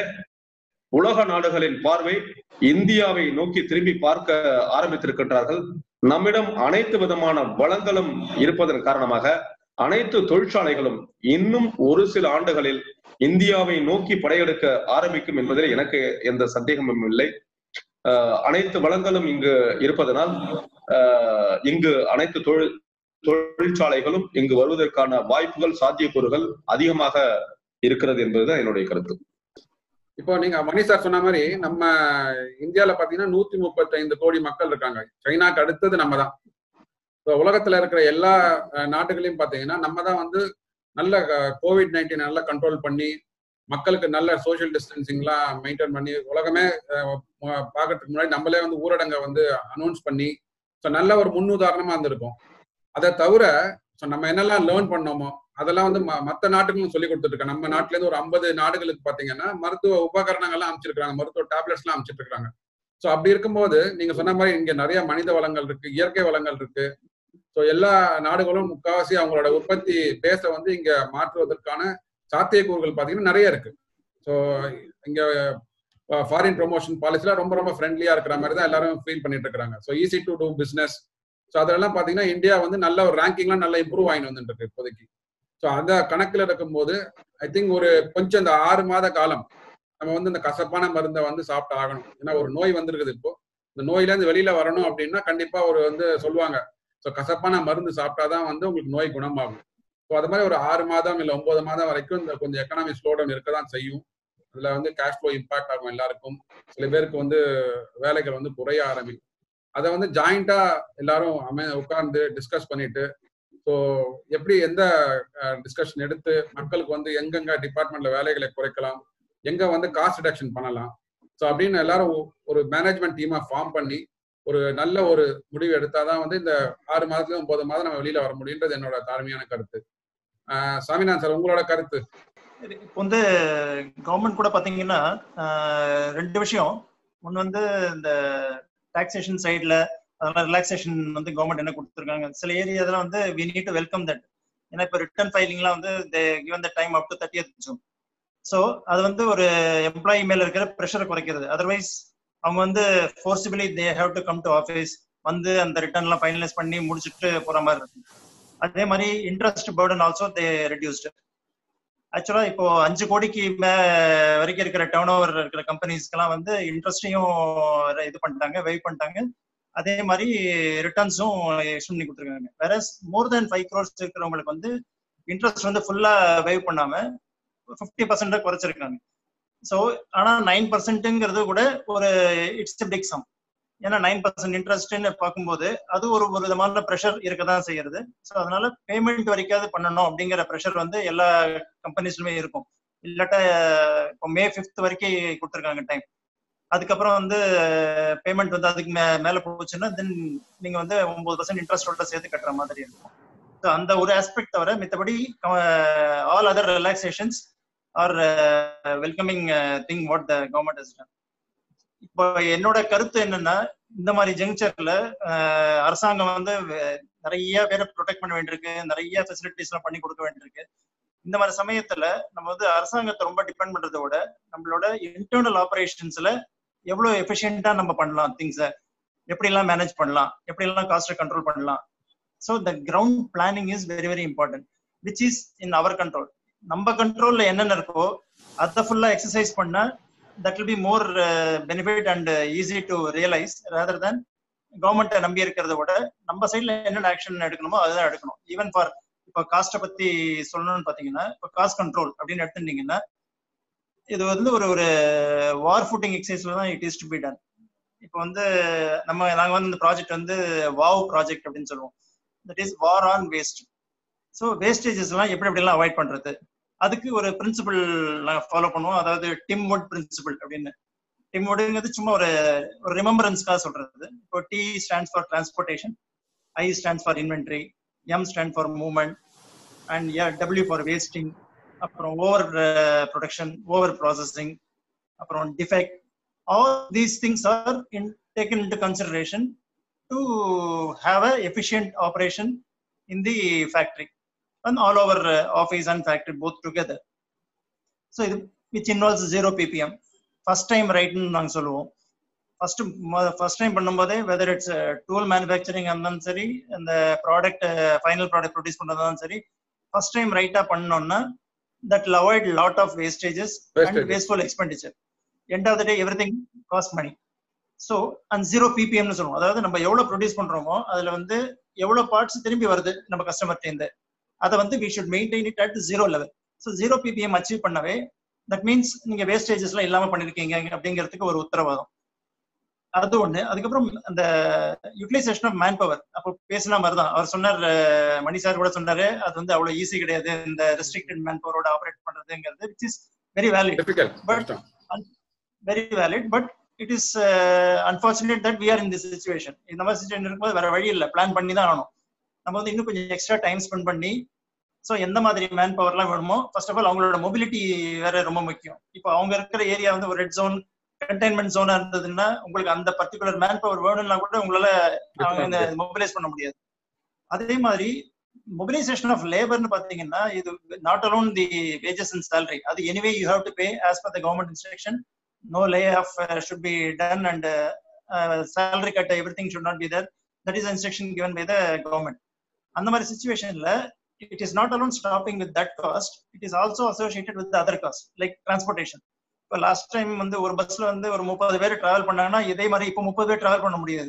உலக நாடுகளின் பார்வை இந்தியாவை நோக்கி திரும்பி பார்க்க ஆரம்பித்திருக்கின்றார்கள் நம்மிடம் அனைத்து விதமான வளங்களும் இருப்பதன் காரணமாக அனைத்து தொழிற்சாலைகளும் இன்னும் ஒரு சில ஆண்டுகளில் இந்தியாவை நோக்கி படையெடுக்க ஆரம்பிக்கும் என்பதில் எனக்கு எந்த சந்தேகமும் இல்லை அஹ், அனைத்து வளங்களும் இங்கு இருப்பதனால் அஹ், இங்கு அனைத்து தொழில் தொழிற்சாலைகளும் இங்கு வருவதற்கான வாய்ப்புகள் சாத்தியக்கூறுகள் அதிகமாக இருக்கிறது என்பதுதான் என்னுடைய கருத்து இப்போ நீங்க மணி சார் சொன்ன மாதிரி நம்ம இந்தியால பாத்தீங்கன்னா நூத்தி முப்பத்தைந்து கோடி மக்கள் இருக்காங்க சைனாக்கு அடுத்தது நம்ம தான் இப்போ உலகத்துல இருக்கிற எல்லா அஹ், நாட்டுகளையும் பாத்தீங்கன்னா நம்ம தான் வந்து நல்ல கோவிட் நைன்டீன் நல்லா கண்ட்ரோல் பண்ணி மக்களுக்கு நல்ல சோஷியல் டிஸ்டன்சிங்லாம் மெயின்டைன் பண்ணி உலகமே அஹ், ம- பார்க்கறதுக்கு முன்னாடி நம்மளே வந்து ஊரடங்கை வந்து அனௌன்ஸ் பண்ணி ஸோ நல்ல ஒரு முன்னுதாரணமா இருந்திருக்கும் அதை தவிர ஸோ நம்ம என்னெல்லாம் லேர்ன் பண்ணோமோ அதெல்லாம் வந்து ம- மத்த நாட்டுகளும் சொல்லி கொடுத்துட்டு நம்ம நாட்டுல இருந்து ஒரு ஐம்பது நாடுகளுக்கு பாத்தீங்கன்னா மருத்துவ உபகரணங்கள்லாம் அமைச்சிருக்காங்க மருத்துவ டேப்லெட்ஸ் எல்லாம் அமைச்சிட்டு இருக்காங்க ஸோ அப்படி இருக்கும்போது நீங்க சொன்ன மாதிரி இங்க நிறைய மனித வளங்கள் இருக்கு இயற்கை வளங்கள் இருக்கு ஸோ எல்லா நாடுகளும் முக்காவாசி அவங்களோட உற்பத்தி பேச வந்து இங்க மாற்றுவதற்கான சாத்தியக்கூறுகள் பாத்தீங்கன்னா நிறைய இருக்கு ஸோ இங்க ஃபாரின் ப்ரொமோஷன் பாலிசில ரொம்ப ரொம்ப ஃப்ரெண்ட்லியா இருக்கிற மாதிரி தான் எல்லாரும் ஃபீல் பண்ணிட்டு இருக்காங்க so easy to do business so அதெல்லாம் பாத்தீங்கன்னா இந்தியா வந்து நல்ல ஒரு ரேங்கிங்லாம் நல்லா இம்ப்ரூவ் ஆகிட்டு வந்துட்டு இருக்கு இப்போதைக்கு ஸோ அந்த கணக்குல இருக்கும்போது ஐ திங்க் ஒரு கொஞ்சம் இந்த ஆறு மாத காலம் நம்ம வந்து இந்த கசப்பான மருந்தை வந்து சாப்பிட்டு ஆகணும் ஏன்னா ஒரு நோய் வந்திருக்குது இப்போ இந்த நோயில இருந்து வெளியில வரணும் அப்படின்னா கண்டிப்பா ஒரு வந்து சொல்லுவாங்க ஸோ கசப்பான மருந்து சாப்பிட்டாதான் வந்து உங்களுக்கு நோய் குணமாகும் ஸோ அது மாதிரி ஒரு ஆறு மாதம் இல்லை ஒன்பது மாதம் வரைக்கும் இந்த கொஞ்சம் எக்கனாமி ஸ்லோடவுன் இருக்க தான் செய்யும் அதுல வந்து கேஷ் ஃப்ளோ இம்பாக்ட் ஆகும் எல்லாருக்கும் சில பேருக்கு வந்து வேலைகள் வந்து குறைய ஆரம்பிக்கும் அதை வந்து ஜாயிண்டா எல்லாரும் அமை உட்கார்ந்து டிஸ்கஸ் பண்ணிட்டு ஸோ எப்படி எந்த டிஸ்கஷன் எடுத்து மக்களுக்கு வந்து எங்கெங்க டிபார்ட்மெண்ட்ல வேலைகளை குறைக்கலாம் எங்க வந்து காஸ்ட் ரிடக்ஷன் பண்ணலாம் ஸோ அப்படின்னு எல்லாரும் ஒ- ஒரு மேனேஜ்மெண்ட் டீமா ஃபார்ம் பண்ணி ஒரு நல்ல ஒரு முடிவு எடுத்தாதான் வந்து இந்த ஆறு மாதத்துல ஒன்பது மாதம் நம்ம வெளியில வர முடியுன்றது என்னோட தாழ்மையான கருத்து ஆஹ் சாமிநாதன் சார் உங்களோட கருத்து இப்போ வந்து கவர்மெண்ட் கூட பாத்தீங்கன்னா ஆஹ் ரெண்டு விஷயம் ஒன்னு வந்து இந்த டாக்ஸேஷன் சைடுல அதெல்லாம் ரிலாக்ஸேஷன் வந்து கவர்மெண்ட் என்ன கொடுத்துருக்காங்க சில ஏரியாதெல்லாம் வந்து we need to welcome that ஏன்னா இப்போ ரிட்டர்ன் ஃபைலிங்லாம் வந்து given the time up to thirty June ஸோ அது வந்து ஒரு எம்ப்ளாயி மேல இருக்கிற ப்ரெஷரை குறைக்கிறது அதர்வைஸ் அவங்க வந்து forcibly they have to come to office வந்து அந்த ரிட்டர்ன்லாம் ஃபைனலைஸ் பண்ணி முடிச்சுட்டு போற மாதிரி இருக்கும் அதே மாதிரி interest burden also they reduced ஆக்சுவலா இப்போ அஞ்சு கோடிக்கு மே வரைக்கும் இருக்கிற டேர்ன் ஓவர் இருக்கிற கம்பெனிஸ்க்கெல்லாம் வந்து இன்ட்ரெஸ்டையும் இது பண்ணிட்டாங்க வெயிட் பண்ணிட்டாங்க அதே மாதிரி ரிட்டர்ன்ஸும் எக்ஸ்ட் பண்ணி கொடுத்துருக்காங்க வேற மோர் தென் ஃபைவ் க்ரோர்ஸ் இருக்கிறவங்களுக்கு வந்து இன்ட்ரெஸ்ட் வந்து ஃபுல்லா வெயிவ் பண்ணாம ஃபிஃப்டி பர்சன்டா குறைச்சிருக்காங்க ஸோ ஆனா நைன் பர்சன்ட்டுங்கிறது கூட ஒரு இட்ஸ் பிக் சம் ஏன்னா நைன் பர்சன்ட் இன்ட்ரெஸ்ட்னு பார்க்கும்போது அது ஒரு ஒரு விதமான ப்ரெஷர் இருக்க தான் செய்யறது ஸோ அதனால பேமெண்ட் வரைக்காவது பண்ணணும் அப்படிங்கிற ப்ரெஷர் வந்து எல்லா கம்பெனிஸ்லுமே இருக்கும் இல்லாட்ட இப்போ மே ஃபிஃப்த் வரைக்கும் கொடுத்துருக்காங்க டைம் அதுக்கப்புறம் வந்து பேமெண்ட் வந்து அதுக்கு மே மேல போச்சுன்னா தென் நீங்க வந்து ஒன்பது பர்சன்ட் இன்ட்ரெஸ்டோட சேர்த்து கட்டுற மாதிரி இருக்கும் ஸோ அந்த ஒரு ஆஸ்பெக்ட் தவிர மித்தபடி all other relaxations are welcoming thing what the government is done இப்போ என்னோட கருத்து என்னன்னா இந்த மாதிரி ஜங்ஷன்ல அரசாங்கம் வந்து வே- நிறைய பேரை ப்ரொடெக்ட் பண்ண வேண்டியிருக்கு நிறைய ஃபெசிலிட்டிஸ் எல்லாம் பண்ணி கொடுக்க வேண்டியிருக்கு இந்த மாதிரி சமயத்துல நம்ம வந்து அரசாங்கத்தை ரொம்ப டிபெண்ட் பண்றதை விட நம்மளோட இன்டர்னல் ஆபரேஷன்ஸ்ல எவ்வளவு எஃபிஷியண்டா நம்ம பண்ணலாம் திங்ஸை எப்படி எல்லாம் மேனேஜ் பண்ணலாம் எப்படி எல்லாம் காஸ்ட்டை கண்ட்ரோல் பண்ணலாம் so the ground planning is very very important which is in our control நம்ம கண்ட்ரோல்ல என்னென்ன இருக்கோ அதை ஃபுல்லா எக்ஸசைஸ் பண்ணா that will be more benefit and easy to realise rather than கவர்மெண்ட்டை நம்பி இருக்கிறத விட நம்ம சைட்ல என்னென்ன ஆக்ஷன் எடுக்கணுமோ அதுதான் எடுக்கணும் ஈவன் ஃபார் இப்போ காஸ்ட்டை பத்தி சொல்லணும்னு பாத்தீங்கன்னா இப்போ காஸ்ட் கண்ட்ரோல் அப்படின்னு எடுத்துட்டீங்கன்னா இது வந்து ஒரு ஒரு வார் ஃபுட்டிங் எக்ஸசைஸ்ல தான் it is to be done இப்போ வந்து நம்ம நாங்க வந்து இந்த ப்ராஜெக்ட் வந்து வாவ் ப்ராஜெக்ட் அப்படின்னு சொல்லுவோம் that is war on waste so வேஸ்டேஜஸ் எல்லாம் எப்படி எப்படிலாம் அவாய்ட் பண்றது அதுக்கு ஒரு பிரின்சிபல் நாங்கள் ஃபாலோ பண்ணுவோம் அதாவது டிம் வுட் பிரின்சிபல் அப்படின்னு டிம் வுட்ங்கிறது சும்மா ஒரு ஒரு ரிமெம்பரன்ஸ்க்காக சொல்றது இப்போ T stands for transportation I stands for inventory M stand for movement and W for wasting அப்புறம் ஓவர் ப்ரொடக்ஷன் ஓவர் ப்ராசஸிங் அப்புறம் defect all these things are in taken into consideration to have a efficient operation in the factory and all over office and factory both together so இது which involves zero PPM first time ரைட்னு நாங்கள் சொல்லுவோம் first first time பண்ணும்போதே whether it's tool manufacturing இருந்தாலும் சரி அந்த product final product produce பண்ணுறதாலும் சரி ஃபர்ஸ்ட் டைம் ரைட்டா பண்ணோம்னா that avoid lot of wastages and Wastage. Wasteful expenditure end of the day everything cost money so and zero பிபிஎம்னு சொல்லுவோம் அதாவது நம்ம எவ்வளோ ப்ரொடியூஸ் பண்றோமோ அதுல வந்து எவ்வளோ பார்ட்ஸ் திரும்பி வருது நம்ம கஸ்டமர்ட்டேருந்து அதை வந்து we should maintain it at zero level so zero PPM achieve பண்ணவே தட் மீன்ஸ் நீங்க வேஸ்டேஜஸ்லாம் இல்லாம பண்ணிருக்கீங்க அப்படிங்கிறதுக்கு ஒரு உத்தரவாதம் அது ஒண்ணு அதுக்கப்புறம் அந்த யூட்டிலைசேஷன் ஆஃப் மேன் பவர் அப்போ பேசின மாதிரி தான் அவர் சொன்னார் அஹ், மணி சார் கூட சொன்னாரு அது வந்து அவ்வளவு ஈஸி கிடையாது இந்த ரெஸ்ட்ரிக்டட் மேன் பவரோட ஆப்ரேட் பண்றதுங்கிறது which is very valid difficult But- கஷ்டம் very valid but it is unfortunate that we are in this situation இந்த மாதிரி சுச்சுவேஷன் இருக்கும்போது வேற வழி இல்லை பிளான் பண்ணி தான் ஆகணும் நம்ம வந்து இன்னும் கொஞ்சம் எக்ஸ்ட்ரா டைம் ஸ்பெண்ட் பண்ணி ஸோ எந்த மாதிரி மேன் பவர்லாம் வேணுமோ ஃபர்ஸ்ட் ஆஃப் ஆல் அவங்களோட மொபிலிட்டி வேற ரொம்ப முக்கியம் இப்போ அவங்க இருக்கிற ஏரியா வந்து ஒரு ரெட் ஜோன் கண்டெய்ன்மெண்ட் ஜோனா இருந்ததுன்னா உங்களுக்கு அந்த பர்டிகுலர் மேன் பவர் வேணும்னா கூட உங்களால அவங்க மொபிலைஸ் பண்ண முடியாது அதே மாதிரி மொபிலைசேஷன் ஆஃப் லேபர்னு பாத்தீங்கன்னா இது not alone the wages and salary அது anyway you have to pay as per the government instruction no layoff uh, should be done and uh, uh, salary cut everything should not be there that is the instruction given by the government அந்த மாதிரி சுச்சுவேஷன்ல it is not alone stopping with that cost it is also associated with the other cost like transportation இப்போ last time வந்து ஒரு பஸ்ல வந்து ஒரு முப்பது பேர் டிராவல் பண்ணாங்கன்னா இதே மாதிரி இப்போ முப்பது பேர் டிராவல் பண்ண முடியாது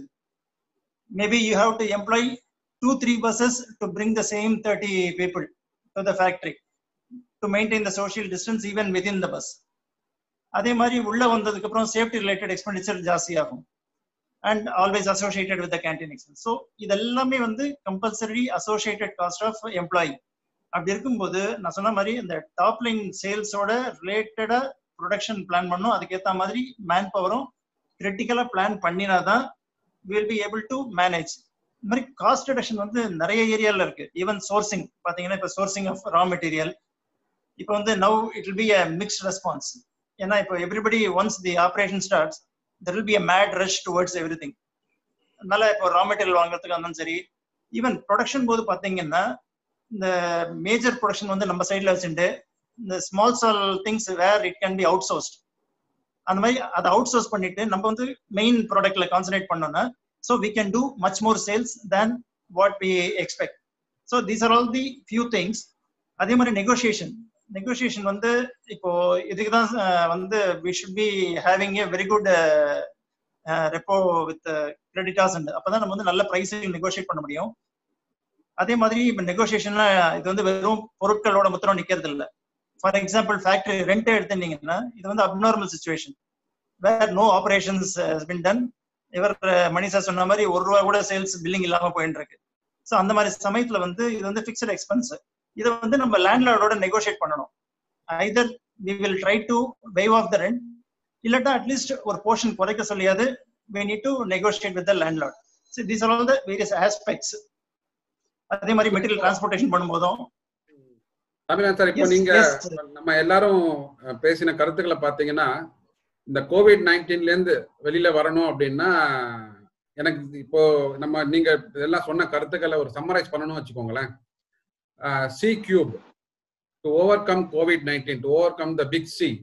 maybe you have to employ two three buses to bring the same thirty people to the factory to maintain the social distance even with the bus அதே மாதிரி உள்ள வந்ததுக்கு அப்புறம் சேஃப்டி ரிலேட்டட் எக்ஸ்பெண்டிச்சர் ஜாஸ்தி ஆகும் and always associated with canteen expense so இதெல்லாமே வந்து compulsory associated cost of employee அப்படி இருக்கும்போது நான் சொன்ன மாதிரி இந்த டாப் லைன் சேல்ஸோட ரிலேட்டடா ப்ரொடக்ஷன் பிளான் பண்ணும் அதுக்கேற்ற மாதிரி மேன் பவரும் கிரிட்டிக்கலா பிளான் பண்ணினாதான் will be able to manage இந்த மாதிரி காஸ்ட் ரிடக்ஷன் வந்து நிறைய ஏரியால இருக்கு ஈவன் சோர்சிங் பாத்தீங்கன்னா இப்போ சோர்சிங் ஆஃப் ரா மெட்டீரியல் இப்போ வந்து now it will be a mixed response ஏன்னா இப்போ everybody once the operation starts there will be a mad rush towards every thing அதனால இப்போ ரா மெட்டீரியல் வாங்குறதுக்கு இருந்தாலும் சரி ஈவன் ப்ரொடக்ஷன் போது பாத்தீங்கன்னா இந்த மேஜர் ப்ரொடக்ஷன் வந்து நம்ம சைட்ல வச்சுட்டு இந்த small small things where it can be outsourced அந்த மாதிரி அதை அவுட் சோர்ஸ் பண்ணிட்டு நம்ம வந்து மெயின் ப்ராடக்ட்ல கான்சன்ட்ரேட் பண்ணோம்னா so we can do much more sales than what we expect so these are all the few things அதே மாதிரி நெகோசியேஷன் நெகோசியேஷன் வந்து இப்போ இதுக்கு தான் வந்து we should be having a very good rapport with creditors அப்பதான் நம்ம வந்து நல்ல ப்ரைஸிங் நெகோஷியேட் பண்ண முடியும் அதே மாதிரி இப்போ நெகோசியேஷன்ல இது வந்து வெறும் பொருட்களோட முத்திரம் நிக்கிறது இல்லை ஃபார் எக்ஸாம்பிள் ஃபேக்டரி ரெண்ட் எடுத்துட்டீங்கன்னா இது வந்து abnormal situation where no operations been done இவர் மணி சார் சொன்ன மாதிரி ஒரு ரூபா கூட சேல்ஸ் பில்லிங் இல்லாம போயிட்டு இருக்கு ஸோ அந்த மாதிரி சமயத்துல வந்து இது வந்து ஃபிக்ஸட் எக்ஸ்பென்ஸ் இதை வந்து நம்ம லேண்ட்லார்டோட நெகோஷியேட் பண்ணணும் either we will try to waive off the rent இல்லாட்டா அட்லீஸ்ட் ஒரு போர்ஷன் குறைக்க சொல்லியாது we need to negotiate with the landlord so these are all the various aspects அதே மாதிரி மெட்டீரியல் டிரான்ஸ்போர்டேஷன் பண்ணும்போதும் தமிழன் சார் இப்போ Yes, நீங்க yes. நம்ம எல்லாரும் அஹ், பேசின கருத்துக்களை பாத்தீங்கன்னா இந்த கோவிட் நைன்டீன்ல இருந்து வெளியில வரணும் அப்படின்னா எனக்கு இப்போ நம்ம நீங்க இதெல்லாம் சொன்ன கருத்துக்களை ஒரு சம்மரைஸ் பண்ணணும்னு வச்சுக்கோங்களேன் C cube to overcome COVID nineteen to overcome the big C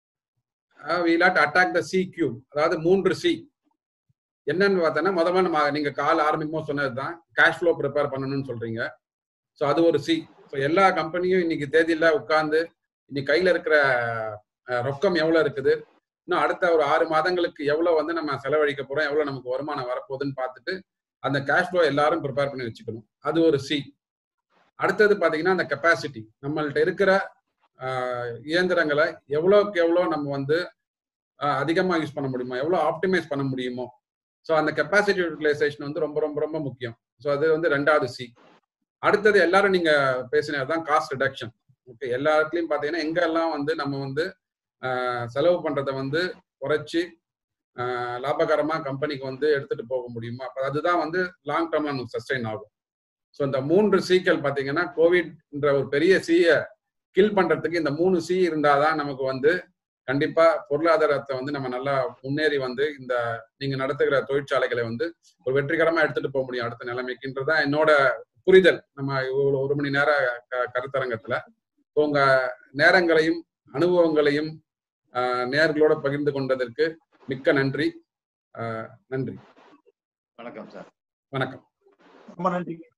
we lot attack the C cube அதாவது மூன்று சி என்னன்னு பார்த்தோன்னா முதல்ல நம்ம நீங்க கால் ஆரம்பிக்கும் சொன்னதுதான் கேஷ் ஃப்ளோ ப்ரிப்பேர் பண்ணணும்னு சொல்றீங்க ஸோ அது ஒரு சி ஸோ எல்லா கம்பெனியும் இன்னைக்கு தேதியில உட்கார்ந்து இன்னைக்கு கையில இருக்கிற அஹ், ரொக்கம் எவ்வளவு இருக்குது இன்னும் அடுத்த ஒரு ஆறு மாதங்களுக்கு எவ்வளவு வந்து நம்ம செலவழிக்க போறோம் எவ்வளவு நமக்கு வருமானம் வரப்போகுதுன்னு பார்த்துட்டு அந்த கேஷ் ஃப்ளோ எல்லாரும் ப்ரிப்பேர் பண்ணி வச்சுக்கணும் அது ஒரு சி அடுத்தது பாத்தீங்கன்னா அந்த கெப்பாசிட்டி நம்மள்ட்ட இருக்கிற ஆஹ், இயந்திரங்களை எவ்வளோக்கு எவ்வளோ நம்ம வந்து ஆஹ், அதிகமா யூஸ் பண்ண முடியுமோ எவ்வளோ ஆப்டிமைஸ் பண்ண முடியுமோ ஸோ அந்த கெப்பாசிட்டி யூட்டிலைசேஷன் வந்து ரொம்ப ரொம்ப ரொம்ப முக்கியம் ஸோ அது வந்து ரெண்டாவது சி அடுத்தது எல்லாரும் நீங்க பேசினது தான் காஸ்ட் ரிடக்ஷன் ஓகே எல்லா இடத்துலையும் பார்த்தீங்கன்னா எங்கெல்லாம் வந்து நம்ம வந்து ஆஹ், செலவு பண்றதை வந்து குறைச்சி ஆஹ், லாபகரமா கம்பெனிக்கு வந்து எடுத்துட்டு போக முடியுமா அப்ப அதுதான் வந்து லாங் டேர்ம்ல நமக்கு சஸ்டைன் ஆகும் ஸோ இந்த மூன்று சீக்கள் பார்த்தீங்கன்னா கோவிட்ன்ற ஒரு பெரிய சீய கில் பண்றதுக்கு இந்த மூணு சி இருந்தாதான் நமக்கு வந்து கண்டிப்பா பொருளாதாரத்தை வந்து நம்ம நல்லா முன்னேறி வந்து இந்த நீங்க நடத்துகிற தொழிற்சாலைகளை வந்து ஒரு வெற்றிகரமா எடுத்துட்டு போக முடியும் அடுத்த நிலைமைக்குன்றதான் என்னோட புரிதல் நம்ம இவ்வளவு ஒரு மணி நேர க- கருத்தரங்கத்துல உங்க நேரங்களையும் அனுபவங்களையும் ஆஹ், நேர்களோட பகிர்ந்து கொண்டதற்கு மிக்க நன்றி ஆஹ், நன்றி வணக்கம் சார் வணக்கம் ரொம்ப நன்றி